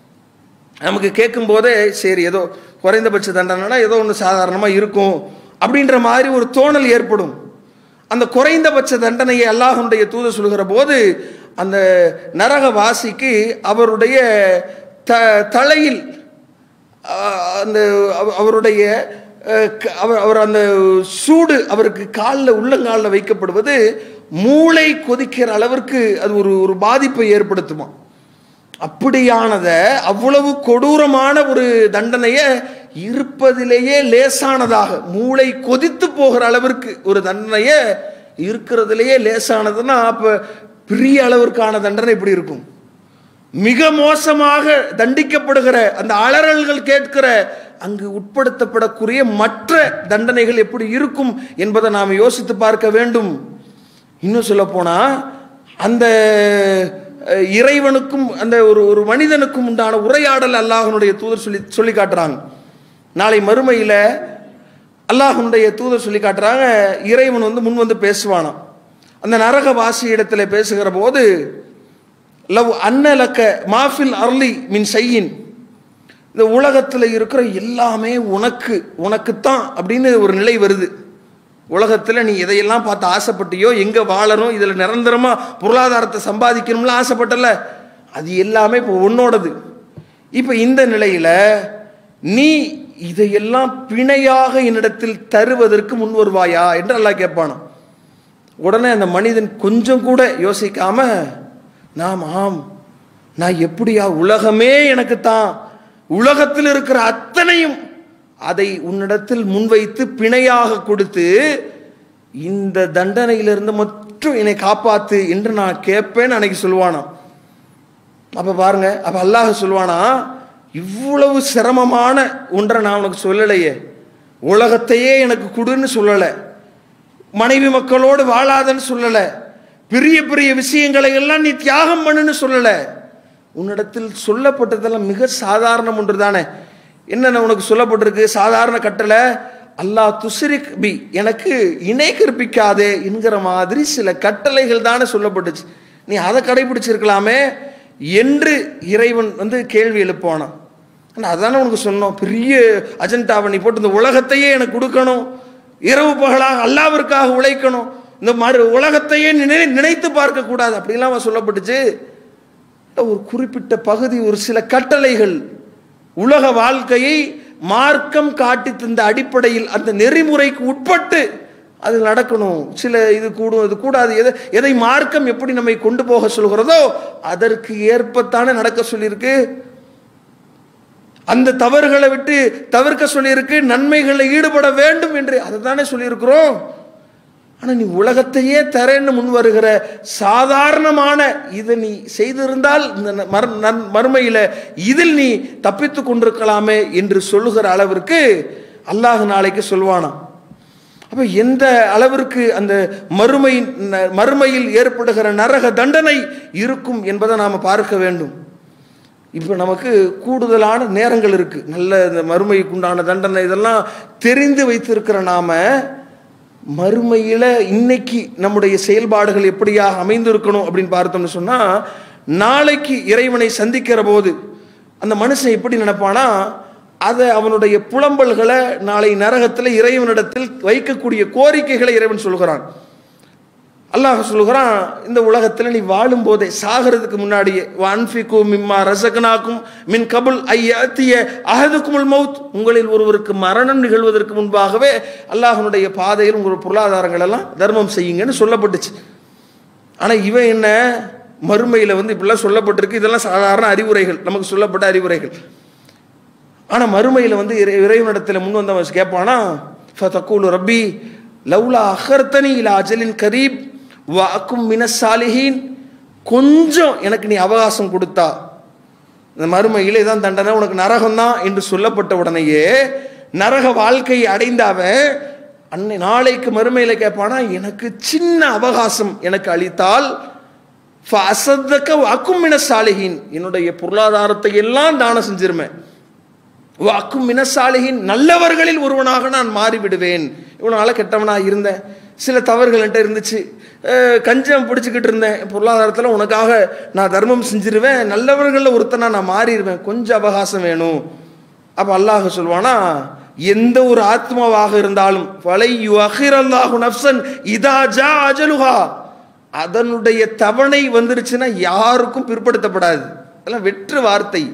நமக்கு கேட்கும் போதே சரி ஏதோ குறைந்தபட்ச தண்டனைனா ஏதோ ஒன்று சாதாரணமாக இருக்கும் அப்படின்ற மாதிரி ஒரு தோணல் ஏற்படும் அந்த குறைந்தபட்ச தண்டனையை அல்லாஹனுடைய தூதர் சொல்கிற போது அந்த நரகவாசிக்கு அவருடைய த தலையில் அஹ், அந்த அவ- அவருடைய அஹ், க- அவர் அவர் அந்த சூடு அவருக்கு காலில் உள்ளங்காலில் வைக்கப்படுவது மூளை கொதிக்கிற அளவிற்கு அது ஒரு ஒரு பாதிப்பை ஏற்படுத்துமா அப்படியானத அவ்வளவு கொடூரமான ஒரு தண்டனையை இருப்பதிலேயே லேசானதாக மூளை கொதித்து போகிற அளவிற்கு ஒரு தண்டனையை இருக்கிறதுலேயே லேசானதுன்னா அப்போ பெரிய அளவிற்கான தண்டனை இப்படி இருக்கும் மிக மோசமாக தண்டிக்கப்படுகிற அந்த அலறல்கள் கேட்கிற அங்கு உட்படுத்தப்படக்கூடிய மற்ற தண்டனைகள் எப்படி இருக்கும் என்பதை நாம் யோசித்து பார்க்க வேண்டும் இன்னும் சொல்ல போனா அந்த அஹ், இறைவனுக்கும் அந்த ஒரு ஒரு மனிதனுக்கும் உண்டான உரையாடல் அல்லாஹனுடைய தூதர் சொல்லி சொல்லி காட்டுறாங்க நாளை மறுமையில் அல்லாஹனுடைய தூதர் சொல்லி காட்டுறாங்க இறைவன் வந்து முன் வந்து பேசுவானாம் அந்த நரகவாசி இடத்துல பேசுகிற போது லவ் அன்னலக்க மாஃபில் அர்லி மின் செய்யின் இந்த உலகத்தில் இருக்கிற எல்லாமே உனக்கு உனக்குத்தான் அப்படின்னு ஒரு நிலை வருது உலகத்தில் நீ எதையெல்லாம் பார்த்து ஆசைப்பட்டியோ எங்கே வாழணும் இதில் நிரந்தரமாக பொருளாதாரத்தை சம்பாதிக்கணும்ல ஆசைப்பட்டல அது எல்லாமே இப்போ உன்னோடது இப்போ இந்த நிலையில் நீ இதையெல்லாம் பிணையாக என்னிடத்தில் தருவதற்கு முன் வருவாயா என்று அல்லாஹ் கேட்பானாம் உடனே அந்த மனிதன் கொஞ்சம் கூட யோசிக்காம நாம் ஆம் நான் எப்படியா உலகமே எனக்கு தான் உலகத்தில் இருக்கிற அத்தனையும் அதை உன்னிடத்தில் முன்வைத்து பிணையாக கொடுத்து இந்த தண்டனையிலிருந்து மட்டும் என்னை காப்பாத்து என்று நான் கேட்பேன்னு அன்னைக்கு சொல்லுவானாம் அப்ப பாருங்க அப்ப அல்லாஹ் சொல்லுவானா இவ்வளவு சிரமமான ஒன்றை நான் உனக்கு சொல்லலையே உலகத்தையே எனக்கு கொடுன்னு சொல்லலை மனைவி மக்களோடு வாழாதன்னு சொல்லலை பெரிய பெரிய விஷயங்களை எல்லாம் நீ தியாகம் பண்ணுன்னு சொல்லலை உன்னிடத்தில் சொல்லப்பட்டதெல்லாம் மிக சாதாரணம் ஒன்று தானே என்னென்ன உனக்கு சொல்லப்பட்டிருக்கு சாதாரண கட்டளை அல்லாஹ் துஸ்ரிக் பி எனக்கு இணை கற்பிக்காதே என்கிற மாதிரி சில கட்டளைகள் தானே சொல்லப்பட்டுச்சு நீ அதை கடைபிடிச்சிருக்கலாமே என்று இறைவன் வந்து கேள்வி எழுப்பானான் ஆனால் அதானே உனக்கு சொன்னோம் பெரிய அஜெண்டாவை நீ போட்டு இந்த உலகத்தையே எனக்கு கொடுக்கணும் இரவு பகலாக அல்லாவிற்காக உழைக்கணும் இந்த மறு உலகத்தையே நினை நினைத்து பார்க்க கூடாது அப்படிலாம் அவன் சொல்லப்பட்டுச்சு ஒரு குறிப்பிட்ட பகுதி ஒரு சில கட்டளைகள் உலக வாழ்க்கையை மார்க்கம் காட்டி தந்த அடிப்படையில் அந்த நெறிமுறைக்கு உட்பட்டு அது நடக்கணும் சில இது கூடும் இது கூடாது எதை எதை மார்க்கம் எப்படி நம்மை கொண்டு போக சொல்கிறதோ அதற்கு ஏற்பத்தானே நடக்க சொல்லியிருக்கு அந்த தவறுகளை விட்டு தவிர்க்க சொல்லியிருக்கு நன்மைகளில் ஈடுபட வேண்டும் என்று அதை தானே சொல்லியிருக்கிறோம் ஆனால் நீ உலகத்தையே தரேன்னு முன் வருகிற சாதாரணமான இதை நீ செய்திருந்தால் இந்த மர் நன் மறுமையில் இதில் நீ தப்பித்து கொண்டிருக்கலாமே என்று சொல்லுகிற அளவிற்கு அல்லாஹ் நாளைக்கு சொல்வானாம் அப்போ எந்த அளவிற்கு அந்த மறுமை மறுமையில் ஏற்படுகிற நரக தண்டனை இருக்கும் என்பதை நாம் பார்க்க வேண்டும் இப்போ நமக்கு கூடுதலான நேரங்கள் இருக்குது நல்ல இந்த மறுமைக்கு உண்டான தண்டனை இதெல்லாம் தெரிந்து வைத்திருக்கிற நாம மறுமையில் இன்னைக்கு நம்முடைய செயல்பாடுகள் எப்படியாக அமைந்திருக்கணும் அப்படின்னு பார்த்தோம்னு சொன்னால் நாளைக்கு இறைவனை சந்திக்கிற போது அந்த மனுஷன் எப்படி நினைப்பானா அதை அவனுடைய புலம்பல்களை நாளை நரகத்தில் இறைவனிடத்தில் வைக்கக்கூடிய கோரிக்கைகளை இறைவன் சொல்கிறான் அல்லாஹ் சொல்லுகிறான் இந்த உலகத்தில் நீ வாழும் போதே சாகிறதுக்கு முன்னாடியே வான்ஃபிக்கும் மிம்மா ரசகனாக்கும் மின் கபுல் ஐயத்திய அகதுக்குமுல் மவுத் உங்களில் ஒருவருக்கு மரணம் நிகழ்வதற்கு முன்பாகவே அல்லாஹனுடைய பாதையில் உங்கள் பொருளாதாரங்கள் எல்லாம் தர்மம் செய்யுங்கன்னு சொல்லப்பட்டுச்சு ஆனால் இவன் என்ன மறுமையில் வந்து இப்படிலாம் சொல்லப்பட்டிருக்கு இதெல்லாம் சாதாரண அறிவுரைகள் நமக்கு சொல்லப்பட்ட அறிவுரைகள் ஆனால் மறுமையில் வந்து இறை இறைவனிடத்தில் முன் வந்தவன் கேட்பானா ஃபதக்கூலு ரப்பி லவ்லா அஹர்த்தனி இலா அஜலின் கரீப் வாக்கும் மினசாலிஹீன் கொஞ்சம் எனக்கு நீ அவகாசம் கொடுத்தா இந்த மறுமையிலே தான் தண்டனை உனக்கு நரகம் தான் என்று சொல்லப்பட்ட உடனேயே நரக வாழ்க்கையை அடைந்தாவன் அன்னை நாளைக்கு மறுமையில் கேட்பானா எனக்கு சின்ன அவகாசம் எனக்கு அளித்தால் அசத்தக்க வாக்கும் மினசாலிஹீன் என்னுடைய பொருளாதாரத்தை எல்லாம் தானம் செஞ்சிருமேன் வாக்கும் மினசாலிகின் நல்லவர்களில் ஒருவனாக நான் மாறிவிடுவேன் இவ்வளோ நாளாக கெட்டவனாக இருந்தேன் சில தவறுகள் என்கிட்ட இருந்துச்சு கஞ்சம் பிடிச்சிக்கிட்டு இருந்தேன் பொருளாதாரத்தில் உனக்காக நான் தர்மம் செஞ்சிருவேன் நல்லவர்களில் ஒருத்தனா நான் மாறிடுவேன் கொஞ்சம் அவகாசம் வேணும் அப்போ அல்லாஹ் சொல்வானா எந்த ஒரு ஆத்மாவாக இருந்தாலும் வலை யு அஹிரல்லாஹு நப்சன் இதா ஜா அஜலுஹா அதனுடைய தவணை வந்துருச்சுன்னா யாருக்கும் பிற்படுத்தப்படாது அதெல்லாம் வெற்று வார்த்தை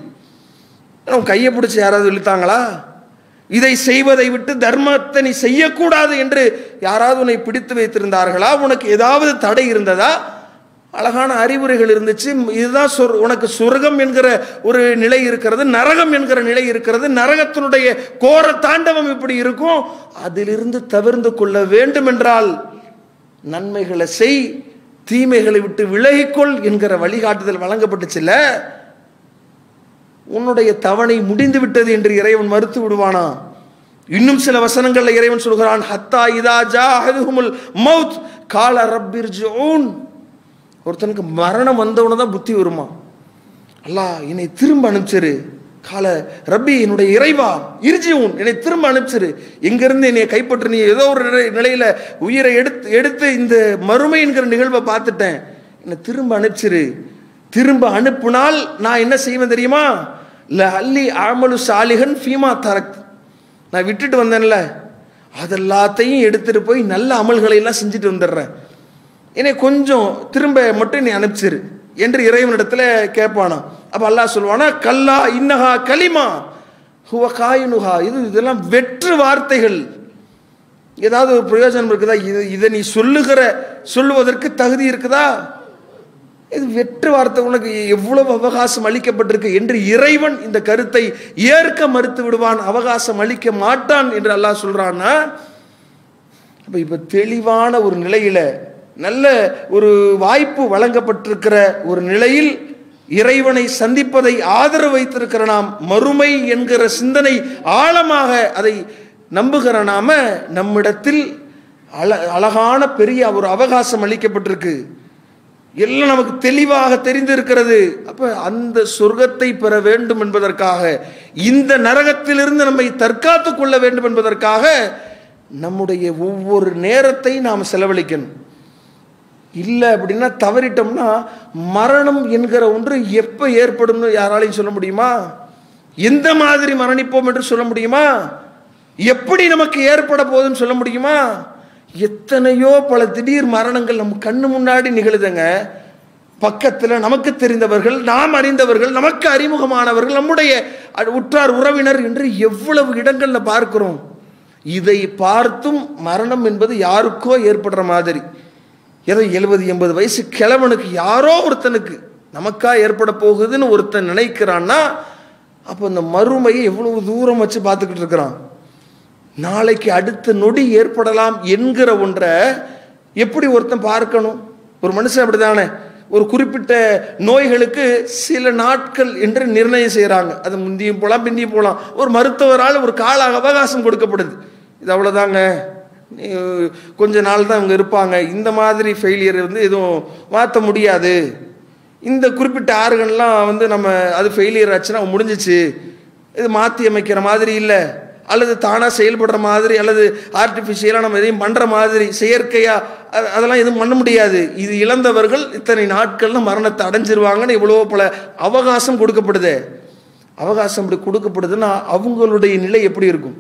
உன் கையை பிடிச்சி யாராவது இழுத்தாங்களா இதை செய்வதை விட்டு தர்மத்தை நீ செய்யக்கூடாது என்று யாராவது உன்னை பிடித்து வைத்திருந்தார்களா உனக்கு ஏதாவது தடை இருந்ததா அழகான அறிவுரைகள் இருந்துச்சு இதுதான் சொர் உனக்கு சொர்க்கம் என்கிற ஒரு நிலை இருக்கிறது நரகம் என்கிற நிலை இருக்கிறது நரகத்தினுடைய கோர தாண்டவம் இப்படி இருக்கும் அதிலிருந்து தவிர்ந்து கொள்ள வேண்டும் என்றால் நன்மைகளை செய் தீமைகளை விட்டு விலகிக்கொள் என்கிற வழிகாட்டுதல் வழங்கப்பட்டுச்சுல்ல உன்னுடைய தவணை முடிந்து விட்டது என்று இறைவன் மறுத்து விடுவானா இன்னும் சில வசனங்கள்ல இறைவன் சொல்கிறான் ஹத்தா இதா ஜா அஹதுஹுமுல் மவுத் கால ரப்பிர் ஜூன் ஒருத்தனுக்கு மரணம் வந்தவன தான் புத்தி வருமா அல்லாஹ் என்னை திரும்ப அனுப்பிச்சிரு கால ரப்பி என்னுடைய இறைவா இறுஜிவும் என்னை திரும்ப அனுப்பிச்சிரு எங்கிருந்து என்னை கைப்பற்று நீ ஏதோ ஒரு நிலை நிலையில உயிரை எடுத்து எடுத்து இந்த மறுமை என்கிற நிகழ்வை பார்த்துட்டேன் என்னை திரும்ப அனுப்பிச்சிரு திரும்ப அனுப்புனால் நான் என்ன செய்வேன் தெரியுமா ல அல்லி ஆமலு சாலிகன் ஃபீமா தரக் நான் விட்டுட்டு வந்தேன்ல அதெல்லாத்தையும் எடுத்துட்டு போய் நல்ல அமல்களை எல்லாம் செஞ்சுட்டு வந்துடுறேன் என்னை கொஞ்சம் திரும்ப மட்டும் நீ அனுப்பிச்சிரு என்று இறைவனிடத்துல கேட்பானா அப்ப அல்லாஹ் சொல்லுவானா கல்லா இன்னஹா கலிமா ஹுவ காயினுஹா இது இதெல்லாம் வெற்று வார்த்தைகள் ஏதாவது ஒரு பிரயோஜனம் இருக்குதா இது இதை நீ சொல்லுகிற சொல்லுவதற்கு தகுதி இருக்குதா இது வெற்று வார்த்தை உனக்கு எவ்வளவு அவகாசம் அளிக்கப்பட்டிருக்கு என்று இறைவன் இந்த கருத்தை ஏற்க மறுத்து விடுவான் அவகாசம் அளிக்க மாட்டான் என்று அல்லாஹ் சொல்றான்னா அப்ப இப்ப தெளிவான ஒரு நிலையில நல்ல ஒரு வாய்ப்பு வழங்கப்பட்டிருக்கிற ஒரு நிலையில் இறைவனை சந்திப்பதை ஆதரவு வைத்திருக்கிற நாம் மறுமை என்கிற சிந்தனை ஆழமாக அதை நம்புகிற நாம நம்மிடத்தில் அழ அழகான பெரிய ஒரு அவகாசம் அளிக்கப்பட்டிருக்கு எல்லாம் நமக்கு தெளிவாக தெரிந்திருக்கிறது அப்ப அந்த சொர்க்கத்தை பெற வேண்டும் என்பதற்காக இந்த நரகத்திலிருந்து நம்மை தற்காத்துக் கொள்ள வேண்டும் என்பதற்காக நம்முடைய ஒவ்வொரு நேரத்தை நாம் செலவழிக்கணும் இல்லை அப்படின்னா தவறிட்டோம்னா மரணம் என்கிற ஒன்று எப்போ ஏற்படும்னு யாராலையும் சொல்ல முடியுமா எந்த மாதிரி மரணிப்போம் என்று சொல்ல முடியுமா எப்படி நமக்கு ஏற்பட போகுதுன்னு சொல்ல முடியுமா எத்தனையோ பல திடீர் மரணங்கள் நம்ம கண்ணு முன்னாடி நிகழுதுங்க பக்கத்தில் நமக்கு தெரிந்தவர்கள் நாம் அறிந்தவர்கள் நமக்கு அறிமுகமானவர்கள் நம்முடைய அ- உற்றார் உறவினர் என்று எவ்வளவு இடங்களில் பார்க்கிறோம் இதை பார்த்தும் மரணம் என்பது யாருக்கோ ஏற்படுற மாதிரி ஏதோ எழுபது எண்பது வயசு கிழவனுக்கு யாரோ ஒருத்தனுக்கு நமக்கா ஏற்பட போகுதுன்னு ஒருத்தன் நினைக்கிறான்னா அப்போ இந்த மறுமையை எவ்வளவு தூரம் வச்சு பார்த்துக்கிட்டு இருக்கிறான் நாளைக்கு அடுத்த நொடி ஏற்படலாம் என்கிற ஒன்றை எப்படி ஒருத்தன் பார்க்கணும் ஒரு மனுஷன் அப்படிதானே ஒரு குறிப்பிட்ட நோய்களுக்கு சில நாட்கள் என்று நிர்ணயம் செய்கிறாங்க அது முந்தியும் போகலாம் பிந்தியும் போகலாம் ஒரு மருத்துவரால் ஒரு கால அவகாசம் கொடுக்கப்படுது இது அவ்வளோதாங்க நீ கொஞ்ச நாள் தான் இவங்க இருப்பாங்க இந்த மாதிரி ஃபெயிலியர் வந்து எதுவும் மாற்ற முடியாது இந்த குறிப்பிட்ட ஆர்கன்லாம் வந்து நம்ம அது ஃபெயிலியர் ஆச்சுன்னா முடிஞ்சிச்சு இது மாற்றி அமைக்கிற மாதிரி இல்லை அல்லது தானாக செயல்படுற மாதிரி அல்லது ஆர்டிஃபிஷியலாக நம்ம எதையும் பண்ணுற மாதிரி செயற்கையாக அதெல்லாம் எதுவும் பண்ண முடியாது இது இழந்தவர்கள் இத்தனை நாட்கள்ல மரணத்தை அடைஞ்சிருவாங்கன்னு இவ்வளோ பல அவகாசம் கொடுக்கப்படுதே அவகாசம் இப்படி கொடுக்கப்படுதுன்னா அவங்களுடைய நிலை எப்படி இருக்கும்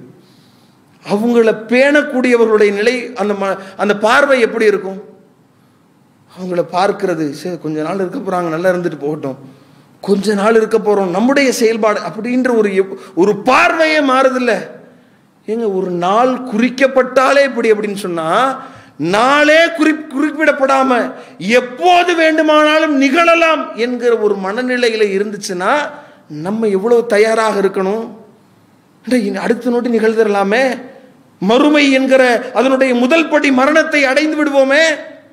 அவங்கள பேணக்கூடியவர்களுடைய நிலை அந்த ம அந்த பார்வை எப்படி இருக்கும் அவங்கள பார்க்கிறது சரி கொஞ்ச நாள் இருக்க போகிறாங்க நல்லா இருந்துட்டு போகட்டும் கொஞ்ச நாள் இருக்க போகிறோம் நம்முடைய செயல்பாடு அப்படின்ற ஒரு எப்- ஒரு பார்வையே மாறுதில்ல ஏங்க ஒரு நாள் குறிக்கப்பட்டாலே இப்படி அப்படின்னு சொன்னால் நாளே குறி குறிப்பிடப்படாம எப்போது வேண்டுமானாலும் நிகழலாம் என்கிற ஒரு மனநிலையில் இருந்துச்சுன்னா நம்ம எவ்வளவு தயாராக இருக்கணும் அட, இனி அடுத்த நோட்டி நிகழ்ந்துடலாமே மறுமை என்கிற அதனுடைய முதல் படி மரணத்தை அடைந்து விடுவோமே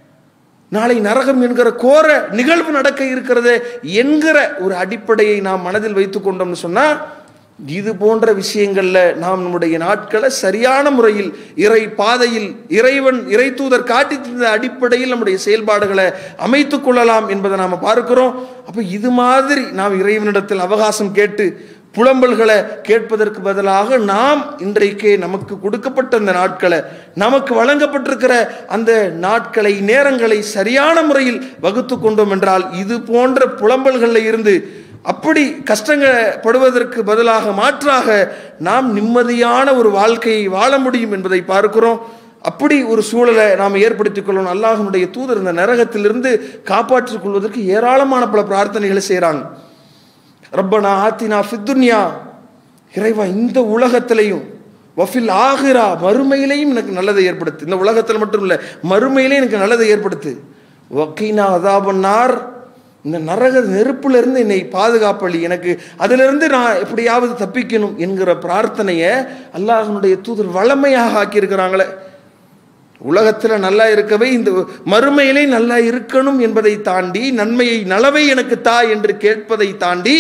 நாளை நரகம் என்கிற கோர நிகழ்வு நடக்க இருக்கிறது என்கிற ஒரு அடிப்படையை நாம் மனதில் வைத்துக் கொண்டோம்னு சொன்னா இது போன்ற விஷயங்கள்ல நாம் நம்முடைய நாட்களை சரியான முறையில் இறை பாதையில் இறைவன் இறை தூதர் காட்டி தந்த அடிப்படையில் நம்முடைய செயல்பாடுகளை அமைத்துக் கொள்ளலாம் என்பதை நாம் பார்க்கிறோம் அப்ப இது மாதிரி நாம் இறைவனிடத்தில் அவகாசம் கேட்டு புலம்பல்களை கேட்பதற்கு பதிலாக நாம் இன்றைக்கே நமக்கு கொடுக்கப்பட்ட அந்த நாட்களை நமக்கு வழங்கப்பட்டிருக்கிற அந்த நாட்களை நேரங்களை சரியான முறையில் வகுத்து கொண்டோம் என்றால் இது போன்ற புலம்பல்களில் இருந்து அப்படி கஷ்டங்கப்படுவதற்கு பதிலாக மாற்றாக நாம் நிம்மதியான ஒரு வாழ்க்கையை வாழ முடியும் என்பதை பார்க்கிறோம் அப்படி ஒரு சூழலை நாம் ஏற்படுத்திக் கொள்ளணும் அல்லாஹனுடைய தூதர் இந்த நரகத்திலிருந்து காப்பாற்றிக் கொள்வதற்கு ஏராளமான பல பிரார்த்தனைகளை செய்கிறாங்க ரப்பனா ஆத்தினா ஃபித்துன்யா இறைவா இந்த உலகத்திலையும் வஃபில் ஆகிரா மறுமையிலையும் எனக்கு நல்லதை ஏற்படுத்து இந்த உலகத்தில் மட்டும் இல்லை மறுமையிலையும் எனக்கு நல்லதை ஏற்படுத்து வக்கீனா அதாபன்னார் இந்த நரக நெருப்புல இருந்து என்னை பாதுகாப்பளி எனக்கு அதிலிருந்து நான் எப்படியாவது தப்பிக்கணும் என்கிற பிரார்த்தனையை அல்லாஹனுடைய தூதர் வளமையாக ஆக்கியிருக்கிறாங்களே உலகத்தில் நல்லா இருக்கவே இந்த மறுமையிலே நல்லா இருக்கணும் என்பதை தாண்டி நன்மையை நலவை எனக்கு தா என்று கேட்பதை தாண்டி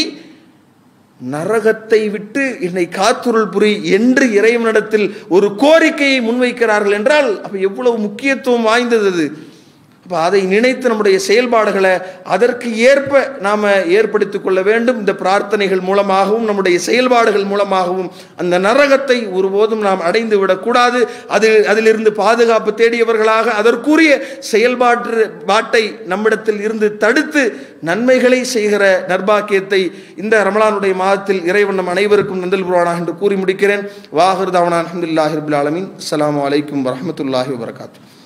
நரகத்தை விட்டு என்னை காத்துருள் புரி என்று இறைவனிடத்தில் ஒரு கோரிக்கையை முன்வைக்கிறார்கள் என்றால் அப்ப எவ்வளவு முக்கியத்துவம் வாய்ந்தது அது அப்போ அதை நினைத்து நம்முடைய செயல்பாடுகளை அதற்கு ஏற்ப நாம் ஏற்படுத்திக் கொள்ள வேண்டும் இந்த பிரார்த்தனைகள் மூலமாகவும் நம்முடைய செயல்பாடுகள் மூலமாகவும் அந்த நரகத்தை ஒருபோதும் நாம் அடைந்து விடக்கூடாது அது அதிலிருந்து பாதுகாப்பு தேடியவர்களாக அதற்குரிய செயல்பாட்டு பாட்டை நம்மிடத்தில் இருந்து தடுத்து நன்மைகளை செய்கிற நர்பாக்கியத்தை இந்த ரமலானுடைய மாதத்தில் இறைவன் நம் அனைவருக்கும் நந்தல் புரானாக என்று கூறி முடிக்கிறேன் வாஹர் தாவனா அஹமதுல்லாஹிர்புல் ஆலமின் அஸ்ஸலாமு அலைக்கும் வரஹமத்துல்லாஹி வபரகாத்து